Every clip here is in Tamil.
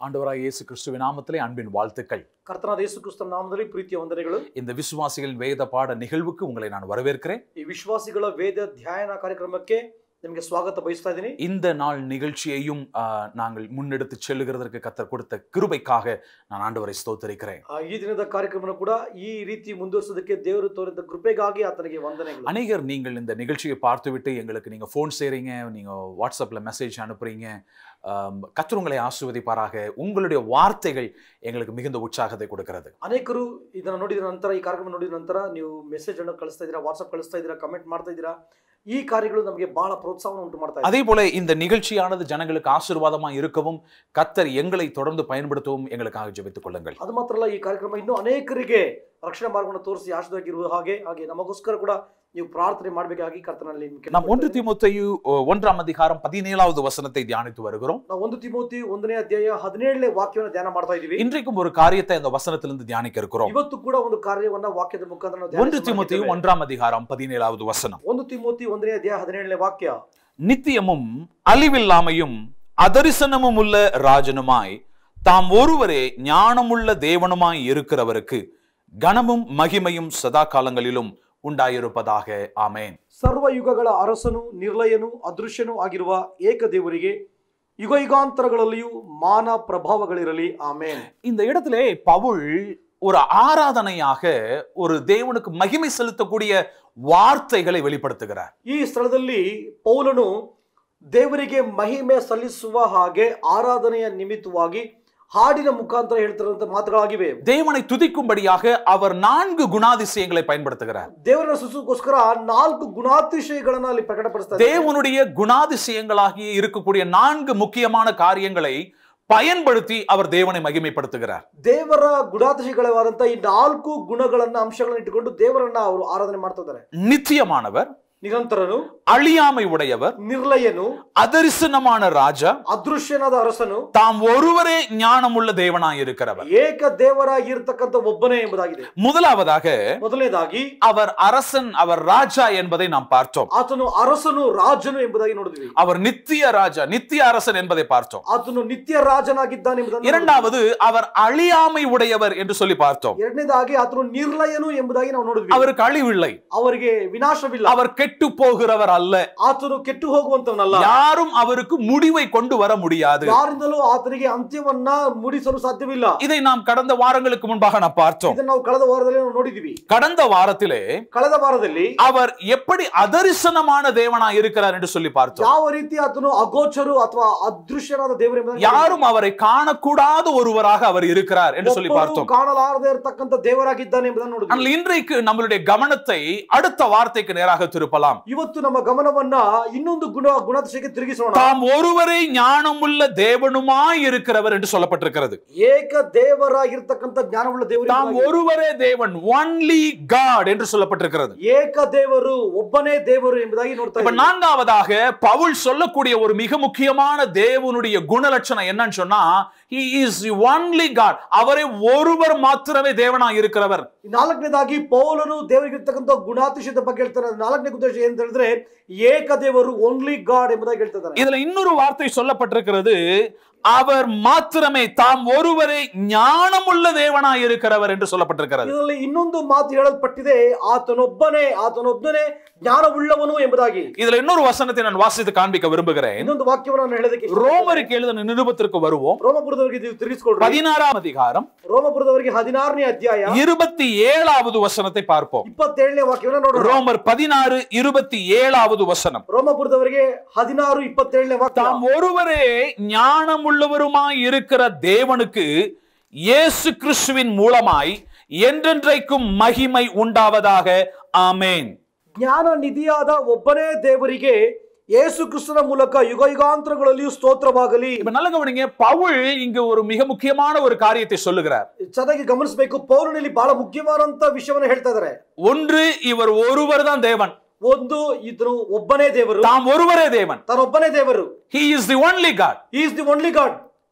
ஆண்டவராய் இயேசு கிறிஸ்துவின் நாமத்திலே அன்பின் வாழ்த்துக்கள் ಕರ್ತನಾದ ಯೇಸು ಕ್ರಿಸ್ತನ ನಾಮದಲ್ಲಿ ಪ್ರೀತಿಯ ವಂದನೆಗಳು இந்த விசுவாசிகளின் வேத பாட நிகழ்வுக்கு உங்களை நான் வரவேற்கிறேன் ಈ ವಿಶ್ವಾಸಿಗಳ ವೇದ ಧ್ಯಾನ ಕಾರ್ಯಕ್ರಮಕ್ಕೆ ನಿಮಗೆ ಸ್ವಾಗತ ಬಯಸ್ತಾ ಇದ್ದೀನಿ இந்த நாள் நிகழ்ச்சியையும் ஆ, நாங்கள் முன்னெடுத்து செல்லுகிறதற்கு கத்தர் கொடுத்த கிருபைக்காக நான் ஆண்டவரை ஸ்தோத்தரிக்கிறேன் ಆ, ಈ ದಿನದ ಕಾರ್ಯಕ್ರಮ ಕೂಡ ಈ ರೀತಿ ಮುಂದುವರಿಸೋದಕ್ಕೆ ದೇವರು ತೋರಿದ ಕೃಪೆಗಾಗಿ ಆತನಿಗೆ ವಂದನೆಗಳು அநேகர் நீங்கள் இந்த நிகழ்ச்சியை பார்த்துவிட்டு எங்களுக்கு நீங்க ஃபோன் செய்றீங்க நீங்க வாட்ஸ்அப்ல மெசேஜ் அனுப்புறீங்க ஆம், கர்த்தர் உங்களை ஆசிர்வதிப்பாராக உங்களுடைய வார்த்தைகள் எங்களுக்கு மிகுந்த உற்சாகத்தை கொடுக்கிறது ಅನೇಕರು ಇದನ್ನ ನೋಡಿದ ನಂತರ ಈ ಕಾರ್ಯಕ್ರಮ ನೋಡಿದ ನಂತರ ನೀವು ಮೆಸೇಜ್ ಅನ್ನು ಕಳಿಸ್ತಾ ಇದ್ದೀರಾ ವಾಟ್ಸ್ಆಪ್ ಕಳಿಸ್ತಾ ಇದ್ದೀರಾ ಕಮೆಂಟ್ ಮಾಡ್ತಾ ಇದ್ದೀರಾ ಈ ಕಾರ್ಯಗಳು ನಮಗೆ ಬಹಳ ಪ್ರೋತ್ಸಾಹವನ್ನು ಉಂಟು ಮಾಡ್ತಾ ಇದೆ அதே போல இந்த நிகழ்ச்சியானது ஜனங்களுக்கு ஆசீர்வாதமா இருக்கவும் கத்தர் எங்களை தொடர்ந்து பயன்படுத்தவும் எங்களுக்காக ஜெபித்துக் கொள்ளுங்கள் ಅದು ಮಾತ್ರ ಅಲ್ಲ ಈ ಕಾರ್ಯಕ್ರಮ ಇನ್ನೂ ಅನೇಕರಿಗೆ ರಕ್ಷಣಾ ಮಾರ್ಗವನ್ನು ತೋರಿಸಿ ಆಶೀರ್ವಾಗಿರುವ ಹಾಗೆ ಹಾಗೆ ನಮಗೋಸ್ಕರ ಕೂಡ ನೀವು ಪ್ರಾರ್ಥನೆ ಮಾಡಬೇಕಾಗಿ ಕರ್ತನಲ್ಲಿ ನಿಮ್ಗೆ நாம் ஒன்று ಕೇಳ್ಕೊಳ್ತಾ ಇದ್ದೀನಿ. தீமோத்தேயு ஒ- ஒன்றாம் அதிகாரம் பதினேழாவது வசனத்தை தியானித்து வருகிறோம் ನಾವು ಒಂದು ತಿಮೋತಿ ಒಂದನೇ ಅಧ್ಯಾಯ ಹದಿನೇಳನೇ ವಾಕ್ಯವನ್ನು ಧ್ಯಾನ ಮಾಡ್ತಾ ಇದೀವಿ இன்றைக்கும் ஒரு காரியத்தை அந்த வசனத்திலிருந்து தியானிக்க இருக்கிறோம் ಇವತ್ತು ಕೂಡ ಒಂದು ಕಾರ್ಯವನ್ನ ವಾಕ್ಯದ ಮುಖಾಂತರ ನಾವು ஒன்று ಧ್ಯಾನಿಸಿ தீமோத்தேயு ಮಾಡ್ತಿದ್ದೇವೆ. ஒன்றாம் அதிகாரம் பதினேழாவது வசனம் ಒಂದು ತಿಮೋತಿ ಒಂದನೇ ಅಧ್ಯಾಯ ಹದಿನೇಳನೇ ವಾಕ್ಯ நித்தியமும் அழிவில்லாமையும் அதரிசனமும் உள்ள ராஜனுமாய் தாம் ஒருவரே ஞானமுள்ள தேவனுமாய் இருக்கிறவருக்கு கனமும் மகிமையும் சதா காலங்களிலும் உண்டாயிருப்பதாக ஆமென் ಸರ್ವ ಯುಗಗಳ ಅರಸನು ನಿರ್ಲಯನು ಅದೃಶ್ಯನೂ ಆಗಿರುವ ಏಕ ದೇವರಿಗೆ ಯುಗ ಯುಗಾಂತರಗಳಲ್ಲಿಯೂ ಮಾನ ಪ್ರಭಾವಗಳಿರಲಿ ಆಮೇನ್ இந்த இடத்திலே பவுல் ஒரு ஆராதனையாக ஒரு தேவனுக்கு மகிமை செலுத்தக்கூடிய வார்த்தைகளை வெளிப்படுத்துகிறார் ಈ ಸ್ಥಳದಲ್ಲಿ ಪೌಲನು ದೇವರಿಗೆ ಮಹಿಮೆ ಸಲ್ಲಿಸುವ ಹಾಗೆ ಆರಾಧನೆಯ ನಿಮಿತ್ತವಾಗಿ ಹಾಡಿನ ಮುಖಾಂತರ ಹೇಳ್ತಿರುವಂತ ಮಾತುಗಳಾಗಿವೆ தேவனை துதிக்கும்படியாக அவர் நான்கு குணாதிசயங்களை பயன்படுத்துகிறார் ದೇವರ ಸುಸುಗೋಸ್ಕರ ನಾಲ್ಕು ಗುಣಾತಿಶಯಗಳನ್ನ ಅಲ್ಲಿ ಪ್ರಕಟಪಡಿಸ್ತಾರೆ தேவனுடைய குணாதிசயங்களாகிய இருக்கக்கூடிய நான்கு முக்கியமான காரியங்களை பயன்படுத்தி அவர் தேவனை மகிமைப்படுத்துகிறார் ದೇವರ ಗುಣಾತಿಶಯಗಳವಾದಂತ ಈ ನಾಲ್ಕು ಗುಣಗಳನ್ನ ಅಂಶಗಳನ್ನ ಇಟ್ಟುಕೊಂಡು ದೇವರನ್ನ ಅವರು ಆರಾಧನೆ ಮಾಡ್ತಾ ಇದ್ದಾರೆ நித்தியமானவர் ನಿರಂತರನು அழியாமை உடையவர் ನಿರ್ಲಯನು அதரிசனமான ராஜா ಅದೃಶ್ಯನಾದ ಅರಸನು தாம் ஒருவரே ஞானமுள்ள தேவனாய் இருக்கிறவர் ಏಕ ದೇವರಾಗಿರ್ತಕ್ಕಂಥ ಒಬ್ಬನೇ ಎಂಬುದಾಗಿದೆ முதலாவதாக ಮೊದಲನೇದಾಗಿ அவர் அரசன் அவர் ராஜா என்பதை நாம் பார்த்தோம் ಆತನು ಅರಸನು ರಾಜನು ಎಂಬುದಾಗಿ ನೋಡಿದ್ವಿ அவர் நித்திய ராஜா நித்திய அரசன் என்பதை பார்த்தோம் ಆತನು ನಿತ್ಯ ರಾಜನಾಗಿದ್ದಾನೆ ಎಂಬುದನ್ನು ನೋಡಿದ್ವಿ. இரண்டாவது அவர் அழியாமை உடையவர் என்று சொல்லி பார்த்தோம் ಎರಡನೇದಾಗಿ ಆತನು ನಿರ್ಲಯನು ಎಂಬುದಾಗಿ ನಾವು ನೋಡಿದ್ವಿ அவருக்கு அழிவில்லை ಅವರಿಗೆ ವಿನಾಶವಿಲ್ಲ அவர் கெட்டு போகிறவர் அல்ல ಆತನು ಕೆಟ್ಟು ಹೋಗುವಂತವನಲ್ಲ யாரும் அவருக்கு முடிவை கொண்டு வர முடியாது ಯಾರಿಂದಲೂ ಆತನಿಗೆ ಅಂತ್ಯವನ್ನ ಮುಡಿಸಲು ಸಾಧ್ಯವಿಲ್ಲ இதை நாம் கடந்த வாரங்களுக்கு முன்பாக நாம் பார்த்தோம் ಇದನ್ನ ನಾವು ಕಳೆದ ವಾರದಲ್ಲಿ ನಾವು ನೋಡಿದ್ವಿ கடந்த வாரத்திலே ಕಳೆದ ವಾರದಲ್ಲಿ அவர் எப்படி அதரிசனமான தேவனாய் இருக்கிறார் என்று சொல்லி பார்த்தோம் ಯಾವ ರೀತಿ ಆತನು ಅಗೋಚರು ಅಥವಾ ಅದೃಶ್ಯನಾದ ದೇವರು ಎಂಬುದಾಗಿ யாரும் அவரை காணக்கூடாத ஒருவராக அவர் இருக்கிறார் என்று சொல்லி ಒಬ್ಬರು பார்த்தோம் ಕಾಣಲಾರದೆ ಇರತಕ್ಕಂತ ದೇವರಾಗಿದ್ದಾನೆ ಎಂಬುದನ್ನು ನೋಡಿದ್ವಿ ஆனால் இன்றைக்கு நம்மளுடைய கவனத்தை அடுத்த வார்த்தைக்கு நேராக திருப்பலாம் ಇವತ್ತು ನಮ್ಮ ಗಮನವನ್ನ ಇನ್ನೊಂದು ಗುಣ ಗುಣಾತಿಶಯಕ್ಕೆ ತಿರುಗಿಸೋಣ தாம் ஒருவரை ஞானமுள்ள தேவனுமாய் இருக்கிறவர் என்று சொல்லப்பட்டிருக்கிறது ಏಕ ದೇವರಾಗಿರ್ತಕ್ಕಂಥ ಜ್ಞಾನವುಳ್ಳ தாம் ದೇವರು ஒருவரே தேவன் ஒன்லி காட் என்று சொல்லப்பட்டிருக்கிறது ಏಕ ದೇವರು ಒಬ್ಬನೇ ದೇವರು ಎಂಬುದಾಗಿ ನೋಡ್ತಾ இப்ப ಇದ್ದೀವಿ. நான்காவதாக பவுல் சொல்லக்கூடிய ஒரு மிக முக்கியமான தேவனுடைய குணலட்சணம் என்னன்னு சொன்னா he is the only god அவரே ஒருவர் மாத்திரமே தேவனாய் இருக்கிறவர் ನಾಲ್ಕನೇದಾಗಿ ಪೌಲನು ದೇವರಿಗಿರ್ತಕ್ಕಂಥ ಗುಣಾತಿಶಯದ ಬಗ್ಗೆ ಹೇಳ್ತಾರೆ ಅದು ನಾಲ್ಕನೇ ಉದ್ದೇಶ ಏನ್ ಹೇಳಿದ್ರೆ ಏಕ ದೇವರು ಓನ್ಲಿ ಗಾಡ್ ಎಂಬುದಾಗಿ ಹೇಳ್ತಿದ್ದಾರೆ இதுல இன்னொரு வார்த்தை சொல்லப்பட்டிருக்கிறது அவர் மாத்திரமே தாம் ஒருவரே ஞானமுள்ள தேவனாய் இருக்கிறவர் என்று சொல்லப்பட்டிருக்கிறது ಇದರಲ್ಲಿ ಇನ್ನೊಂದು ಮಾತು ಹೇಳಲ್ಪಟ್ಟಿದೆ ಆತನೊಬ್ಬನೇ ಆತನೊಬ್ಬನೇ ಜ್ಞಾನವುಳ್ಳವನು ಎಂಬುದಾಗಿ இதுல இன்னொரு வசனத்தை நான் வாசித்து காண்பிக்க விரும்புகிறேன் ಇನ್ನೊಂದು ವಾಕ್ಯವನ್ನು ನಾನು ಹೇಳೋದಕ್ಕೆ ಇಷ್ಟಪಡ್ತೇನೆ. ரோமருக்கு எழுதின நிருபத்திற்கு வருவோம் ರೋಮಪುರದವರಿಗೆ ನೀವು ತಿರುಗಿಸ್ಕೊಡ್ರಿ பதினாறாம் அதிகாரம் ರೋಮಪುರದವರಿಗೆ ಹದಿನಾರನೇ ಅಧ್ಯಾಯ இருபத்தி ஏழாவது வசனத்தை பார்ப்போம் ಇಪ್ಪತ್ತೇಳನೇ ವಾಕ್ಯವನ್ನ ನೋಡೋಣ ரோமர் பதினாறு இருபத்தி ஏழாவது வசனம் ರೋಮಪುರದವರಿಗೆ ಹದಿನಾರು ಇಪ್ಪತ್ತೇಳನೇ ವಾಕ್ಯ தாம் ஒருவரே ஞானமுள்ளவருமாய் இருக்கிற தேவனுக்கு இயேசு கிறிஸ்துவின் மூலமாய் என்றென்றைக்கும் மகிமை உண்டாவதாக ஆமென் ಜ್ಞಾನ ನಿಧಿಯಾದ ಒಬ್ಬನೇ ದೇವರಿಗೆ ಯೇಸು ಕ್ರಿಸ್ತನ ಮೂಲಕ ಯುಗ ಯುಗಾಂತರಗಳಲ್ಲಿಯೂ ಸ್ತೋತ್ರವಾಗಲಿ இப்ப நல்ல கவனிங்க பவுல் இங்கு ஒரு மிக முக்கியமான ஒரு காரியத்தை சொல்லுகிறார் ಚೆನ್ನಾಗಿ ಗಮನಿಸಬೇಕು ಪೌಲನಲ್ಲಿ ಬಹಳ ಮುಖ್ಯವಾದಂತ ವಿಷಯವನ್ನ ಹೇಳ್ತಾ ಇದ್ದಾರೆ ஒன்று இவர் ஒருவர் தான் தேவன் ಒಂದು ಇದನು ಒಬ್ಬನೇ ದೇವರು தாம் ஒருவரே தேவன் ತಾನೊಬ್ಬನೇ ದೇವರು he is the only god is the only God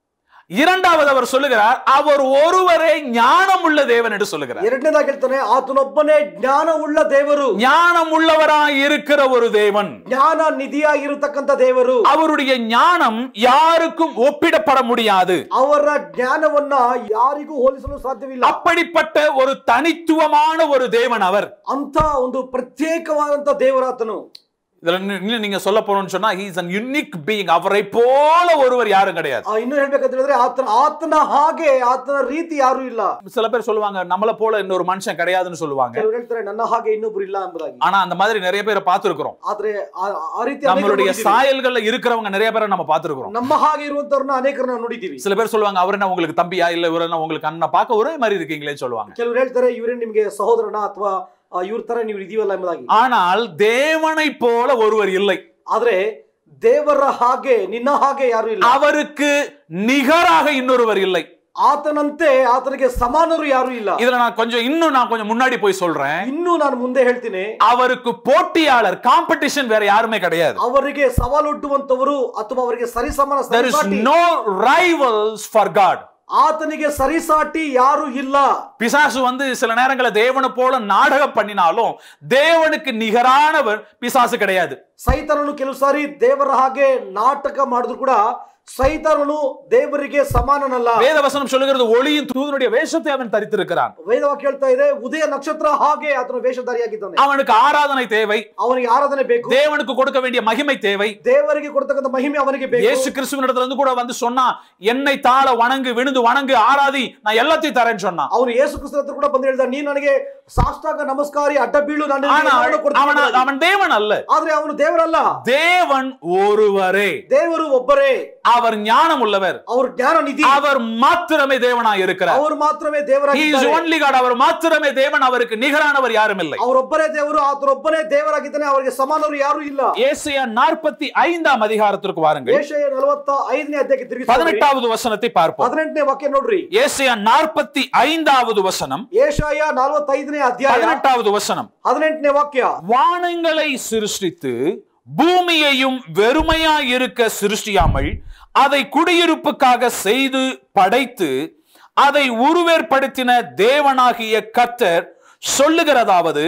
இரண்டாவது அவர் சொல்லுகிறார் அவர் ஒருவரே ஞானம் உள்ள தேவன் என்று சொல்லுகிறார் ಎರಡನೇದಾಗಿ ಹೇಳ್ತಾನೆ ಆತನೊಬ್ಬನೇ ಜ್ಞಾನ ಉಳ್ಳ ದೇವರು ஞானம் உள்ளவராய் இருக்கிற ஒரு தேவன் ಜ್ಞಾನ ನಿಧಿಯಾಗಿರತಕ್ಕಂತ ದೇವರು அவருடைய ஞானம் யாருக்கும் ஒப்பிடப்பட முடியாது ಅವರ ಜ್ಞಾನವನ್ನ ಯಾರಿಗೂ ಹೋಲಿಸಲು ಸಾಧ್ಯವಿಲ್ಲ அப்படிப்பட்ட ஒரு தனித்துவமான ஒரு தேவன் அவர் ಅಂತ ಒಂದು ಪ್ರತ್ಯೇಕವಾದಂತ ದೇವರಾತನು இதுல இன்னும் இன்னும் நீங்க சொல்ல போறோம்னு சொன்னா ஹீஸ் அன் யுனிக் பீயிங் அவரை போல ஒருவர் யாரும் கிடையாது ಆ, ಇನ್ನು ಹೇಳ್ಬೇಕಂತ ಹೇಳಿದ್ರೆ ಆತನ ಆತನ ಹಾಗೆ ಆತನ ರೀತಿ ಯಾರು ಇಲ್ಲ சில பேர் சொல்லுவாங்க நம்மள போல இன்னொரு மனுஷன் கிடையாதுன்னு சொல்லுவாங்க ಕೆಲವರು ಹೇಳ್ತಾರೆ ನನ್ನ ಹಾಗೆ ಇನ್ನೊಬ್ರು ಇಲ್ಲ ಎಂಬುದಾಗಿ ஆனா அந்த மாதிரி நிறைய பேரை பார்த்திருக்கிறோம் ಆದ್ರೆ ಆ- ಆ ರೀತಿ ಅನೇಕರನ್ನ நம்மளுடைய ನೋಡಿದ್ದೀವಿ. சாயல்கள்ல இருக்கிறவங்க நிறைய பேரை நம்ம பார்த்திருக்கிறோம் ನಮ್ಮ ಹಾಗೆ ಇರುವಂತವ್ರನ್ನ ಅನೇಕರನ್ನ ನೋಡಿದ್ದೀವಿ சில பேர் சொல்லுவாங்க அவர் என்ன உங்களுக்கு தம்பியா இல்ல இவர் என்ன உங்களுக்கு அண்ணா பார்க்க ஒரே மாதிரி இருக்கீங்களேன்னு சொல்லுவாங்க ಕೆಲವರು ಹೇಳ್ತಾರೆ ಇವರೇ ನಿಮ್ಗೆ ಸಹೋದರನ ಅಥವಾ ಇವ್ರ ತರ ನೀವು ಇದೀವಲ್ಲ ಎಂಬುದಾಗಿ ஆனால் தேவனை போல ஒருவர் இல்லை ಆದ್ರೆ ದೇವರ ಹಾಗೆ ನಿನ್ನ ಹಾಗೆ ಯಾರು ಇಲ್ಲ அவருக்கு நிகராக இன்னொருவர் இல்லை ಆತನಂತೆ ಆತನಿಗೆ ಸಮಾನರು ಯಾರು ಇಲ್ಲ இதுல நான் கொஞ்சம் இன்னும் நான் கொஞ்சம் முன்னாடி போய் சொல்றேன் ಇನ್ನು ನಾನು ಮುಂದೆ ಹೇಳ್ತೀನಿ அவருக்கு போட்டியாளர் காம்படிஷன் வேற யாருமே கிடையாது ಅವರಿಗೆ ಸವಾಲೊಡ್ಡುವಂತವರು ಅಥವಾ ಅವರಿಗೆ ಸರಿಸಮಾನ there is ಸರಿಸಾಟಿ no rivals for god ಆತನಿಗೆ ಸರಿಸಾಟಿ ಯಾರು ಇಲ್ಲ பிசாசு வந்து சில நேரங்களில் தேவனை போல நாடகம் பண்ணினாலும் தேவனுக்கு நிகரானவர் பிசாசு கிடையாது ಸೈತಾನನು ಕೆಲವು ಸಾರಿ ದೇವರ ಹಾಗೆ ನಾಟಕ ಮಾಡಿದ್ರು ಕೂಡ ಸೈತಾನನು ದೇವರಿಗೆ ಸಮಾನನಲ್ಲ வேதவசனம் சொல்லுகிறது ஒளியின் தூதனுடைய வேஷத்தை அவன் தரித்திருக்கிறான் ವೇದವಾಕ್ಯ ಹೇಳ್ತಾ ಇದೆ ಉದಯ ನಕ್ಷತ್ರ ಹಾಗೆ ಆತನ ವೇಷಧಾರಿಯಾಗಿದ್ದಾನೆ அவனுக்கு ஆராதனை தேவை ಅವನಿಗೆ ಆರಾಧನೆ ಬೇಕು தேவனுக்கு கொடுக்க வேண்டிய மகிமை தேவை ದೇವರಿಗೆ ಕೊಡ್ತಕ್ಕಂಥ ಮಹಿಮೆ ಅವನಿಗೆ ಬೇಕು இயேசு கிறிஸ்துவனிடத்துல இருந்து கூட வந்து சொன்னா என்னை தாழ வணங்கு விழுந்து வணங்கு ஆராதி நான் எல்லாத்தையும் தரேன்னு சொன்னான் ಅವನು ಯೇಸು ಕ್ರಿಸ್ತನ ಹತ್ರ ಕೂಡ ಬಂದು ಹೇಳ್ದ ನೀ ನನಗೆ ಸಾಷ್ಟಾಂಗ ನಮಸ್ಕಾರಿ ಅಡ್ಡ ಬೀಳು ನಾನು ನಿನಗೆ ஆனால் ಎಲ್ಲವನ್ನೂ ಕೊಡ್ತೀನಿ அவன் ಎಂಬುದಾಗಿ. அவன் தேவன் அல்ல ಆದ್ರೆ ಅವನು ದೇವರಲ್ಲ தேவன் ஒருவரே ದೇವರು ಒಬ್ಬರೇ அவர் ஞானம் உள்ளவர் ಅವ್ರ ಜ್ಞಾನ ನಿಧಿ அவர் மாத்திரமே தேவனாய் இருக்கிறார் ಅವರು ಮಾತ್ರವೇ He is ದೇವರಾಗಿದ್ದಾರೆ only God. அவர் மாத்திரமே தேவன் அவருக்கு நிகரானவர் யாரும் இல்லை ಅವರೊಬ್ಬರೇ ದೇವರು ಆತರೊಬ್ಬನೇ ದೇವರಾಗಿದ್ದಾನೆ ಅವರಿಗೆ ಸಮಾನರು ಯಾರು ಇಲ್ಲ ஏசியா நாற்பத்தி ஐந்தாம் அதிகாரத்திற்கு வாருங்கள் ಏಷಯ ನಲವತ್ತ ಐದನೇ ಅಧ್ಯಾಯಕ್ಕೆ ತಿರುಗಿ பதினெட்டாவது வசனத்தை பார்ப்போம் ಹದಿನೆಂಟನೇ ವಾಕ್ಯ ನೋಡ್ರಿ ஏசியா நாற்பத்தி ஐந்தாவது வசனம் ಏಷಯ ನಲವತ್ತೈದನೇ ಅಧ್ಯಾಯ பதினெட்டாவது வசனம் ಹದಿನೆಂಟನೇ ವಾಕ್ಯ வானங்களை சிருஷ்டித்து பூமியையும் வெறுமையாய் இருக்க சிருஷ்டியாமல் அதை குடியிருப்புக்காக செய்து படைத்து அதை உருவேற்படுத்தின தேவனாகிய கர்த்தர் சொல்லுகிறதாவது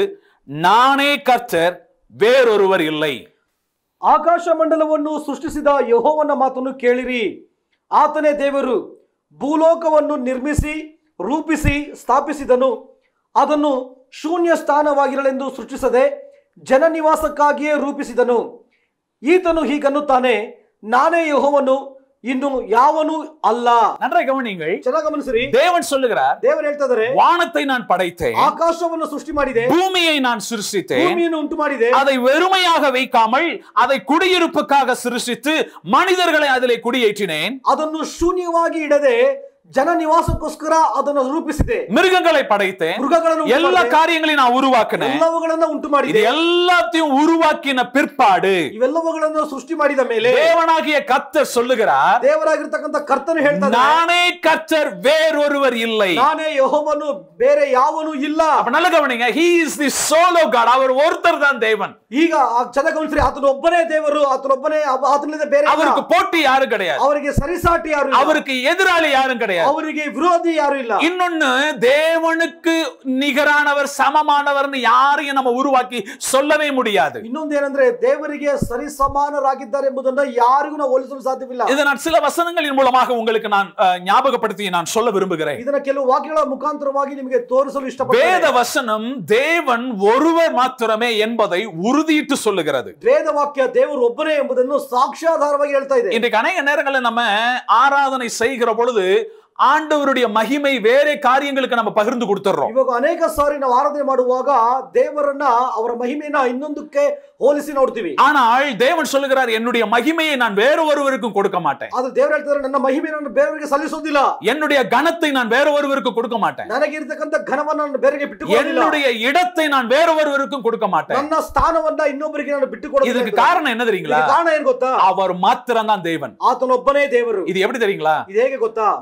நானே கர்த்தர் வேறொருவர் இல்லை ಆಕಾಶ ಮಂಡಲವನ್ನು ಸೃಷ್ಟಿಸಿದ ಯಹೋವನ ಮಾತನ್ನು ಕೇಳಿರಿ ಆತನೇ ದೇವರು ಭೂಲೋಕವನ್ನು ನಿರ್ಮಿಸಿ ರೂಪಿಸಿ ಸ್ಥಾಪಿಸಿದನು ಅದನ್ನು ಶೂನ್ಯ ಸ್ಥಾನವಾಗಿರಲೆಂದು ಸೃಷ್ಟಿಸದೆ ಜನನಿವಾಸಕ್ಕಾಗಿಯೇ ರೂಪಿಸಿದನು ಈತನು ಹೀಗನ್ನುತ್ತಾನೆ ನಾನೇ ಯಹೋವನು ಇನ್ನು ಯಾವನೂ ಅಲ್ಲ நன்றாய் கவனிங்கள் ಚೆನ್ನಾಗಿ ಗಮನಿಸಿರಿ தேவன் சொல்லுகிறார் ದೇವರು ಹೇಳ್ತಾ ಇದಾರೆ வானத்தை நான் படைத்தேன் ಆಕಾಶವನ್ನು ಸೃಷ್ಟಿ ಮಾಡಿದೆ பூமியை நான் சிருஷ்டித்தேன் ಭೂಮಿಯನ್ನು ಉಂಟು ಮಾಡಿದೆ அதை வெறுமையாக வைக்காமல் அதை குடியிருப்புக்காக சிருஷ்டித்து மனிதர்களை அதிலே குடியேற்றினேன் ಅದನ್ನು ಶೂನ್ಯವಾಗಿ ಇಡದೆ ಜನ ನಿವಾಸಕ್ಕೋಸ್ಕರ ಅದನ್ನು ರೂಪಿಸಿದೆ மிருகங்களை படைத்தேன் ಮೃಗಗಳನ್ನು ಉಂಟು எல்லா ಮಾಡಿದೆ. காரியங்களையும் நான் உருவாக்கினேன் ಎಲ್ಲವುಗಳನ್ನ ಉಂಟು இது ಮಾಡಿದೆ எல்லாத்தையும் உருவாக்கின பிற்பாடு ಇವೆಲ್ಲವುಗಳನ್ನು ಸೃಷ್ಟಿ ಮಾಡಿದ ಮೇಲೆ தேவனாகிய கர்த்தர் சொல்லுகிறார் ದೇವರಾಗಿರ್ತಕ್ಕಂಥ ಕರ್ತನು ಹೇಳ್ತಾನೆ நானே கர்த்தர் வேறொருவர் இல்லை ನಾನೇ ಯಹೋವನು ಬೇರೆ ಯಾವನು ಇಲ್ಲ அப்ப நல்ல கவனிங்க he is the solo god அவர் ஒருத்தர் தான் தேவன் ಈಗ ಆ ಚೆನ್ನಾಗಿ ಗಮನಿಸ್ರಿ ಆತನ ಒಬ್ಬನೇ ದೇವರು ಆತನೊಬ್ಬನೇ ಅವ- ಆತನಿಂದ ಬೇರೆ ಇಲ್ಲ. அவருக்கு போட்டி யாரும் கிடையாது ಅವರಿಗೆ ಸರಿಸಾಟಿ ಯಾರು ಇಲ್ಲ. அவருக்கு எதிராளி யாரும் கிடையாது ಅವರಿಗೆ ವಿರೋಧಿ ಯಾರು ಇಲ್ಲ இன்னொன்னு தேவனுக்கு நிகரானவர் சமமானவர்னு யாரையும் நம்ம உருவாக்கி சொல்லவே முடியாது ಇನ್ನೊಂದೇನಂದ್ರೆ ದೇವರಿಗೆ ಸರಿ ಸಮಾನರಾಗಿದ್ದಾರೆ ಎಂಬುದನ್ನ ಯಾರಿಗೂ ನಾವು ಹೋಲಿಸಲು ಸಾಧ್ಯವಿಲ್ಲ இதை நான் சில வசனங்களின் மூலமாக உங்களுக்கு நான் அஹ், ஞாபகப்படுத்தி நான் சொல்ல விரும்புகிறேன் ಇದನ್ನ ಕೆಲವು ವಾಕ್ಯಗಳ ಮುಖಾಂತರವಾಗಿ ನಿಮಗೆ ತೋರಿಸಲು ಇಷ್ಟಪಡ್ತೇನೆ வேத வசனம் தேவன் ஒருவர் மாத்திரமே என்பதை உறுதியிட்டு சொல்லுகிறது ವೇದ ವಾಕ್ಯ ದೇವರು ಒಬ್ಬನೇ ಎಂಬುದನ್ನು ಸಾಕ್ಷ್ಯಾಧಾರವಾಗಿ ಹೇಳ್ತಾ ಇದೆ இன்றைக்கு அநேக நேரங்களில் நம்ம ஆராதனை செய்கிற பொழுது ஆண்டவருடைய மகிமை வேற காரியங்களுக்கு நம்ம பகிர்ந்து கொடுத்துறோம் ಇವಾಗ ಅನೇಕ ಸಾರಿ ನಾವು ಆರಾಧನೆ ಮಾಡುವಾಗ ದೇವರನ್ನ ಅವರ ಮಹಿಮೆಯನ್ನ ಇನ್ನೊಂದಕ್ಕೆ ಹೋಲಿಸಿ ನೋಡ್ತೀವಿ ஆனால் தேவன் சொல்லுகிறார் என்னுடைய மகிமையை நான் வேற ஒருவருக்கும் கொடுக்க மாட்டேன் ಆದ್ರೆ ದೇವರು ಹೇಳ್ತಾರೆ ನನ್ನ ಮಹಿಮೆ ನಾನು ಬೇರೆಯವರಿಗೆ ಸಲ್ಲಿಸೋದಿಲ್ಲ என்னுடைய கனத்தை நான் வேற ஒருவருக்கு கொடுக்க மாட்டேன் ನನಗೆ ಇರ್ತಕ್ಕಂಥ ಘನವನ್ನ ನಾನು ಬೇರೆಗೆ ಬಿಟ್ಟುಕೊಡೋದಿಲ್ಲ என்னுடைய இடத்தை நான் வேற ஒருவருக்கும் கொடுக்க மாட்டேன் ನನ್ನ ಸ್ಥಾನವನ್ನ ಇನ್ನೊಬ್ಬರಿಗೆ ನಾನು இதுக்கு ಬಿಟ್ಟುಕೊಡೋದಿಲ್ಲ காரணம் என்ன தெரியுங்களா ಇದಕ್ಕೆ ಕಾರಣ ಏನ್ ಗೊತ್ತಾ அவர் மாத்திரம் தான் தேவன் ಆತನೊಬ್ಬನೇ ದೇವರು இது எப்படி தெரியுங்களா ಇದು ಹೇಗೆ ಗೊತ್ತಾ உங்களுடைய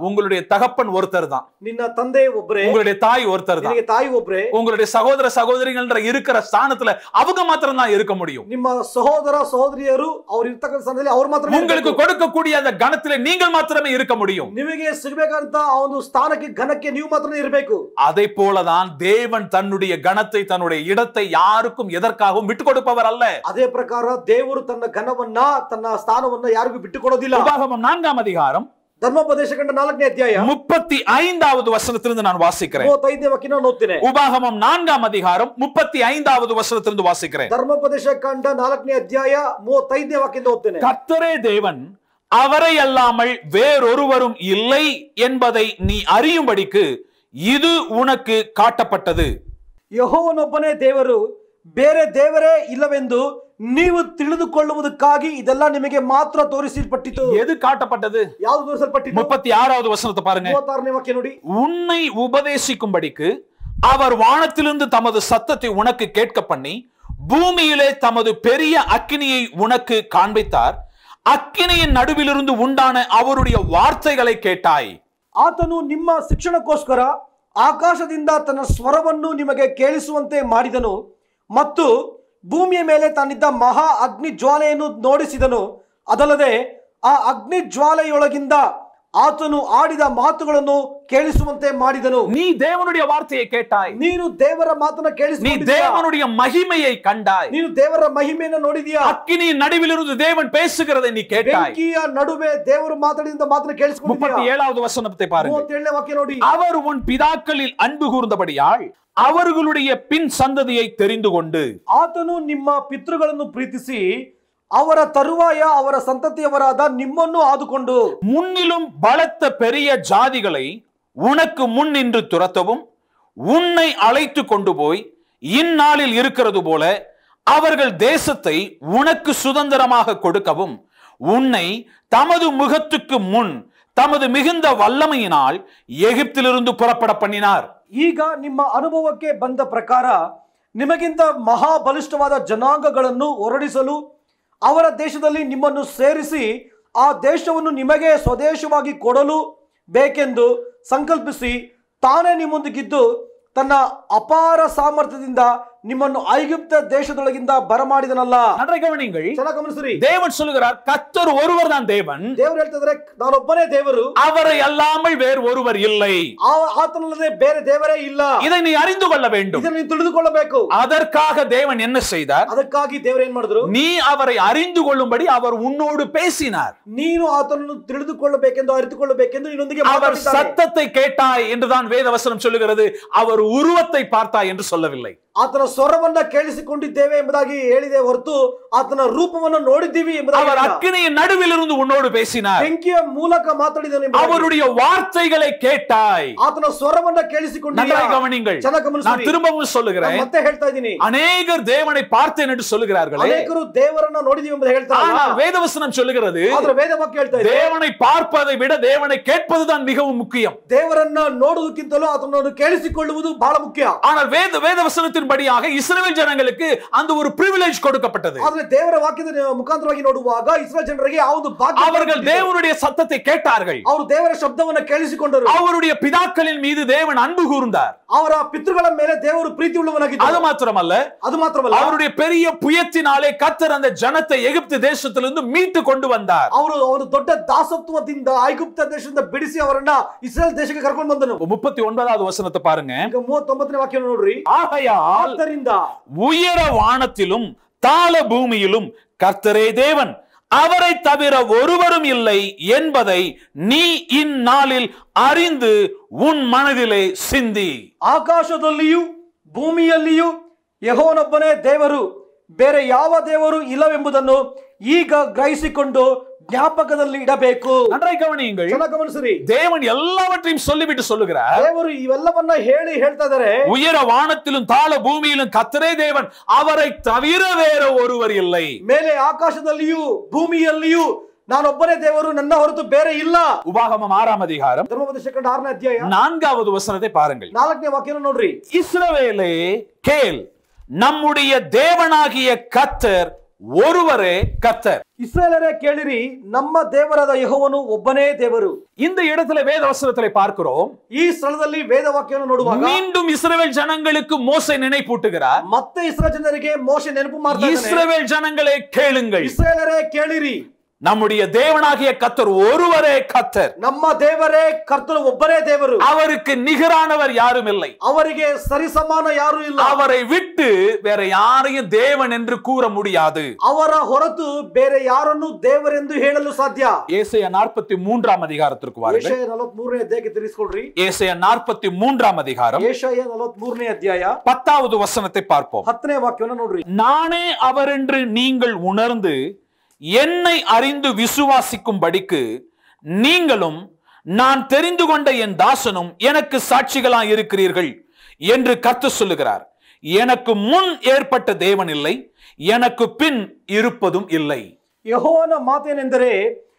தகப்பன் ஒருத்தர் தான் ನಿನ್ನ ತಂದೆ ಒಬ್ರೇ உங்களுடைய தாய் ஒருத்தர் தான் ನಿನಗೆ ತಾಯಿ ಒಬ್ರೇ உங்களுடைய சகோதர சகோதரிகள் இருக்கிற ஸ்தானத்துல அவங்க மாத்திரம் தான் இருக்க முடியும் ನಿಮ್ಮ ಸಹೋದರ ಸಹೋದರಿಯರು ಅವ್ರು ಇರ್ತಕ್ಕಂಥ ಸ್ಥಾನದಲ್ಲಿ ಅವ್ರು ಮಾತ್ರ உங்களுக்கு கொடுக்கக்கூடிய அந்த கணத்திலே நீங்கள் மாத்திரமே இருக்க முடியும் ನಿಮಗೆ ಸಿಗಬೇಕಂತ ಆ ಒಂದು ಸ್ಥಾನಕ್ಕೆ ಘನಕ್ಕೆ ನೀವು ಮಾತ್ರ ಇರಬೇಕು அதை போலதான் தேவன் தன்னுடைய கணத்தை தன்னுடைய இடத்தை யாருக்கும் எதற்காகவும் விட்டு கொடுப்பவர் அல்ல ಅದೇ ಪ್ರಕಾರ ದೇವರು ತನ್ನ ಘನವನ್ನ ತನ್ನ ಸ್ಥಾನವನ್ನ ಯಾರಿಗೂ ಬಿಟ್ಟು ಕೊಡೋದಿಲ್ಲ உபாகமம் நான்காம் அதிகாரம் ಧರ್ಮೋಪದೇಶ ಕಂಡ ನಾಲ್ಕನೇ ಅಧ್ಯಾಯ முப்பத்தி ஐந்தாவது வசனத்திலிருந்து நான் வாசிக்கிறேன் ಮೂವತ್ತೈದನೇ ವಾಕ್ಯ ನಾನು ಓದ್ತೇನೆ உபாகமம் நான்காம் அதிகாரம் முப்பத்தி ஐந்தாவது வசனத்திலிருந்து வாசிக்கிறேன் ಧರ್ಮೋಪದೇಶ ಕಂಡ ನಾಲ್ಕನೇ ಅಧ್ಯಾಯ ಮೂವತ್ತೈದನೇ ವಾಕ್ಯದಿಂದ ಓದ್ತೇನೆ கர்த்தரே தேவன் அவரை அல்லாமல் வேறொருவரும் இல்லை என்பதை நீ அறியும்படிக்கு இது உனக்கு காட்டப்பட்டது ಯಹೋವನೊಬ್ಬನೇ ದೇವರು ಬೇರೆ ದೇವರೇ ಇಲ್ಲವೆಂದು ನೀವು ತಿಳಿದುಕೊಳ್ಳುವುದಕ್ಕಾಗಿ ಇದೆಲ್ಲ ನಿಮಗೆ ಮಾತ್ರ ತೋರಿಸಲ್ಪಟ್ಟಿತು எது காட்டப்பட்டது ಯಾವುದು ತೋರಿಸಲ್ಪಟ್ಟಿತು முப்பத்தி ஆறாவது வசனத்தை பாருங்க ಮೂವತ್ತಾರನೇ ವಾಕ್ಯ ನೋಡಿ உன்னை உபதேசிக்கும்படிக்கு அவர் வானத்திலிருந்து தமது சத்தத்தை உனக்கு கேட்க பண்ணி பூமியிலே தமது பெரிய அக்கினியை உனக்கு காண்பித்தார் அக்கினியின் நடுவிலிருந்து உண்டான அவருடைய வார்த்தைகளை கேட்டாய் ಆತನು ನಿಮ್ಮ ಶಿಕ್ಷಣಕ್ಕೋಸ್ಕರ ಆಕಾಶದಿಂದ ತನ್ನ ಸ್ವರವನ್ನು ನಿಮಗೆ ಕೇಳಿಸುವಂತೆ ಮಾಡಿದನು ಮತ್ತು ಭೂಮಿಯ ಮೇಲೆ ತನ್ನಿದ್ದ ಮಹಾ ಅಗ್ನಿ ಜ್ವಾಲೆಯನ್ನು ನೋಡಿಸಿದನು ಅದಲ್ಲದೆ ಆ ಅಗ್ನಿ ಜ್ವಾಲೆಯೊಳಗಿಂದ ಆತನು ಆಡಿದ ಮಾತುಗಳನ್ನು ಕೇಳಿಸುವಂತೆ ಮಾಡಿದನು நீ தேவனுடைய வார்த்தையை கேட்டாய் ನೀನು ದೇವರ ಮಾತನ್ನ நீ ಕೇಳಿಸಿದ್ದೀಯಾ தேவனுடைய மகிமையை கண்டாய் ನೀನು ದೇವರ ಮಹಿಮೆಯನ್ನು ನೋಡಿದೀಯಾ அக்கினியின் நடுவிலிருந்து தேவன் பேசுகிறதை நீ கேட்டாய் ಬೆಂಕಿಯ ನಡುವೆ ದೇವರು ಮಾತಾಡಿದ ಮಾತನ್ನ முப்பத்தி ಕೇಳಿಸಿಕೊಂಡಿದ್ದೀಯಾ ஏழாவது வசனத்தை பாருங்க ಮೂವತ್ತೇಳನೇ ವಾಕ್ಯ ನೋಡಿ அவர் உன் பிதாக்களில் அன்பு கூர்ந்தபடியால் அவர்களுடைய பின் சந்ததியை தெரிந்து கொண்டு ಆತನು ನಿಮ್ಮ ಪಿತೃಗಳನ್ನು ಪ್ರೀತಿಸಿ ಅವರ ತರುವಾಯ ಅವರ ಸಂತತಿಯವರಾದ ನಿಮ್ಮನ್ನು ಆದುಕೊಂಡು முன்னிலும் பலத்த பெரிய ஜாதிகளை உனக்கு முன் நின்று துரத்தவும் உன்னை அழைத்து கொண்டு போய் இந்நாளில் இருக்கிறது போல அவர்கள் தேசத்தை உனக்கு சுதந்திரமாக கொடுக்கவும் உன்னை தமது முகத்துக்கு முன் தமது மிகுந்த வல்லமையினால் எகிப்திலிருந்து புறப்பட பண்ணினார் ಈಗ ನಿಮ್ಮ ಅನುಭವಕ್ಕೆ ಬಂದ ಪ್ರಕಾರ ನಿಮಗಿಂತ ಮಹಾಬಲಿಷ್ಠವಾದ ಜನಾಂಗಗಳನ್ನು ಹೊರಡಿಸಲು ಅವರ ದೇಶದಲ್ಲಿ ನಿಮ್ಮನ್ನು ಸೇರಿಸಿ ಆ ದೇಶವನ್ನು ನಿಮಗೆ ಸ್ವದೇಶವಾಗಿ ಕೊಡಲು ಬೇಕೆಂದು ಸಂಕಲ್ಪಿಸಿ ತಾನೇ ನಿಮ್ಮೊಂದಿಗಿದ್ದು ತನ್ನ ಅಪಾರ ಸಾಮರ್ಥ್ಯದಿಂದ ನಿಮ್ಮನ್ನು ಐಗುಪ್ತ ದೇಶದೊಳಗಿಂದ ಬರಮಾಡಿದನಲ್ಲ நன்றை கவனிங்கள் ಚೆನ್ನಾಗಿ ಗಮನಿಸ್ರಿ தேவன் சொல்லுகிறார் கத்தர் ஒருவர் தான் தேவன் ದೇವರು ಹೇಳ್ತಿದ್ರೆ ನಾನೊಬ್ಬನೇ ದೇವರು அவரை அல்லாமல் வேறு ஒருவர் இல்லை ಆ- ಆತನಲ್ಲದೆ ಬೇರೆ ದೇವರೇ ಇಲ್ಲ இதை நீ அறிந்து கொள்ள வேண்டும் ಇದನ್ನು ನೀವು ತಿಳಿದುಕೊಳ್ಳಬೇಕು அதற்காக தேவன் என்ன செய்தார் ಅದಕ್ಕಾಗಿ ದೇವರು ಏನ್ ಮಾಡಿದ್ರು நீ அவரை அறிந்து கொள்ளும்படி அவர் உன்னோடு பேசினார் ನೀನು ಆತನನ್ನು ತಿಳಿದುಕೊಳ್ಳಬೇಕೆಂದು ಅರಿತುಕೊಳ್ಳಬೇಕೆಂದು ನಿನ್ನೊಂದಿಗೆ அவர் ಮಾತಾಡಿದ್ದಾನೆ. சத்தத்தை கேட்டாய் என்றுதான் வேதவசனம் சொல்லுகிறது அவர் உருவத்தை பார்த்தாய் என்று சொல்லவில்லை ಆತನ ಸ್ವರವನ್ನ ಕೇಳಿಸಿಕೊಂಡಿದ್ದೇವೆ ಎಂಬುದಾಗಿ ಹೇಳಿದೆ ಹೊರತು ಆತನ ರೂಪವನ್ನು ನೋಡಿದ್ದೀವಿ ಎಂಬುದಾಗಿ அவர் ಹೇಳಿಲ್ಲ. அக்கினியின் நடுவில் இருந்து உன்னோடு பேசினார் ಬೆಂಕಿಯ ಮೂಲಕ ಮಾತಾಡಿದನು ಎಂಬುದಾಗಿ. அவருடைய வார்த்தைகளை கேட்டாய் ಆತನ ಸ್ವರವನ್ನ ಕೇಳಿಸಿಕೊಂಡಿದ್ದೀಯಾ? நன்றாய் கவனிங்கள் ಚೆನ್ನಾಗಿ ಗಮನಿಸಿ. நான் திரும்பவும் ನಾನು சொல்லுகிறேன் ಮತ್ತೆ ಹೇಳ್ತಾ ಇದ್ದೀನಿ அநேகர் தேவனை பார்த்தேன் என்று சொல்லுகிறார்களே ಅನೇಕರು ದೇವರನ್ನ ನೋಡಿದೀವಿ ಎಂಬುದು ಹೇಳ್ತಾರೆ ஆனால் வேதவசனம் சொல்லுகிறது ಆದ್ರೆ ವೇದ ವಾಕ್ಯ ಹೇಳ್ತಾ ಇದೆ தேவனை பார்ப்பதை விட தேவனை கேட்பதுதான் மிகவும் முக்கியம் ದೇವರನ್ನ ನೋಡುವುದಕ್ಕಿಂತಲೂ ಆತನನ್ನು ಕೇಳಿಸಿಕೊಳ್ಳುವುದು ಬಹಳ ಮುಖ್ಯ ஆனால் வேத வேதவசனத்தின்படியாக இஸ்ரவேல் ஜனங்களுக்கு அந்த ஒரு பிரிவிலேஜ் கொடுக்கப்பட்டது ಆದ್ರೆ ದೇವರ ವಾಕ್ಯದ ಮುಖಾಂತರವಾಗಿ ನೋಡುವಾಗ ಇಸ್ರೇಲ್ ಜನರಿಗೆ ಆ ಒಂದು ಭಾಗ್ಯ அவர்கள் ಕೊಟ್ಟಿದೆ. தேவனுடைய சத்தத்தை கேட்டார்கள் ಅವರು ದೇವರ ಶಬ್ದವನ್ನ ಕೇಳಿಸಿಕೊಂಡರು அவருடைய பிதாக்களின் மீது தேவன் அன்பு கூர்ந்தார் ಅವರ ಪಿತೃಗಳ ಮೇಲೆ ದೇವರು ಪ್ರೀತಿ அது ಉಳ್ಳವನಾಗಿದ್ದರು மாத்திரமல்ல ಅದು ಮಾತ್ರವಲ್ಲ அவருடைய பெரிய புயத்தினாலே கத்தர் அந்த ஜனத்தை எகிப்து தேசத்திலிருந்து மீட்டு கொண்டு வந்தார் ಅವರು ಅವರು ದೊಡ್ಡ ದಾಸತ್ವದಿಂದ ಐಗುಪ್ತ ದೇಶದಿಂದ ಬಿಡಿಸಿ ಅವರನ್ನ ಇಸ್ರೇಲ್ ದೇಶಕ್ಕೆ ಕರ್ಕೊಂಡು ಬಂದನು முப்பத்தி ஒன்பதாவது வசனத்தை பாருங்க ಈಗ ಮೂವತ್ತೊಂಬತ್ತನೇ ವಾಕ್ಯ ನೋಡ್ರಿ ஆகையால் ಆದ್ದರಿಂದ உயர வானத்திலும் தாள பூமியிலும் கர்த்தரே தேவன் அவரை தவிர ஒருவரும் இல்லை என்பதை நீ இந்நாளில் அறிந்து உன் மனதிலே சிந்தி ಆಕಾಶದಲ್ಲಿಯೂ ಭೂಮಿಯಲ್ಲಿಯೂ ಯಹೋವನೊಬ್ಬನೇ ದೇವರು ಬೇರೆ ಯಾವ ದೇವರು ಇಲ್ಲವೆಂಬುದನ್ನು ಈಗ ಗ್ರಹಿಸಿಕೊಂಡು ಜ್ಞಾಪಕದಲ್ಲಿ ಇಡಬೇಕು நன்றாய் கவனியுங்கள் ಚೆನ್ನಾಗಿ ಗಮನಿಸ್ರಿ தேவன் எல்லாவற்றையும் சொல்லிவிட்டு சொல்லுகிறார் ದೇವರು ಇವೆಲ್ಲವನ್ನ ಹೇಳಿ ಹೇಳ್ತಾ ಇದಾರೆ உயர வானத்திலும் தாள பூமியிலும் கர்த்தரே தேவன் அவரை தவிர வேற ஒருவர் இல்லை ಮೇಲೆ ಆಕಾಶದಲ್ಲಿಯೂ ಭೂಮಿಯಲ್ಲಿಯೂ ನಾನೊಬ್ಬನೇ ದೇವರು ನನ್ನ ಹೊರತು ಬೇರೆ ಇಲ್ಲ உபாகமம் ஆறாம் அதிகாரம் ಧರ್ಮೋಪದೇಶ ಕಂಡ ಆರನೇ ಅಧ್ಯಾಯ நான்காவது வசனத்தை பாருங்கள் ನಾಲ್ಕನೇ ವಾಕ್ಯನ ನೋಡ್ರಿ இஸ்ரவேலே கேள் நம்முடைய தேவனாகிய கத்தர் ஒருவரே கர்த்தர் ಇಸ್ರಾಯೇಲರೇ ಕೇಳಿರಿ ನಮ್ಮ ದೇವರಾದ ಯೆಹೋವನು ಒಬ್ಬನೇ ದೇವರು இந்த இடத்துல வேத வசனத்திலே பார்க்கிறோம் ಈ ಸ್ಥಳದಲ್ಲಿ ವೇದವಾಕ್ಯವನ್ನು ನೋಡುವಾಗ மீண்டும் இஸ்ரவேல் ஜனங்களுக்கு மோசை நினைப்பூட்டுகிறார் ಮತ್ತೆ ಇಸ್ರಾ ಜನರಿಗೆ ಮೋಶೆ ನೆನಪು ಮಾಡ್ತಾ ಇದ್ದಾನೆ. இஸ்ரவேல் ஜனங்களே கேளுங்கள் ಇಸ್ರಾಯೇಲರೇ ಕೇಳಿರಿ நம்முடைய தேவனாகிய கர்த்தர் ஒருவரே கர்த்தர் ನಮ್ಮ ದೇವರೇ ಕರ್ತನು ಒಬ್ಬರೇ ದೇವರು அவருக்கு நிகரானவர் யாரும் இல்லை ಅವರಿಗೆ ಸರಿಸಮಾನ ಯಾರು ಇಲ್ಲ அவரை விட்டு வேற யாரையும் தேவன் என்று கூற முடியாது ಅವರ ಹೊರತು ಬೇರೆ ಯಾರನ್ನು ದೇವರೆಂದು ಹೇಳಲು ಸಾಧ್ಯ ஏசைய நாற்பத்தி மூன்றாம் அதிகாரத்திற்கு வாருங்கள் ಏಷಯ ನಲವತ್ ಮೂರನೇ ಅಧ್ಯಾಯಕ್ಕೆ ತಿರುಗಿಸ್ಕೊಳ್ರಿ ஏசைய நாற்பத்தி மூன்றாம் அதிகாரம் ಏಷಯ ನಲವತ್ ಮೂರನೇ ಅಧ್ಯಾಯ பத்தாவது வசனத்தை பார்ப்போம் ಹತ್ತನೇ ವಾಕ್ಯವನ್ನ ನೋಡ್ರಿ நானே அவரென்று நீங்கள் உணர்ந்து என்னை அறிந்து விசுவாசிக்கும்படிக்கு நீங்களும் நான் தெரிந்து கொண்ட என் தாசனும் எனக்கு சாட்சிகளாய் இருக்கிறீர்கள் என்று கர்த்தர் சொல்லுகிறார் எனக்கு முன் ஏற்பட்ட தேவன் இல்லை எனக்கு பின் இருப்பதும் இல்லை ಯಹೋವನ ಮಾತೇನೆಂದರೆ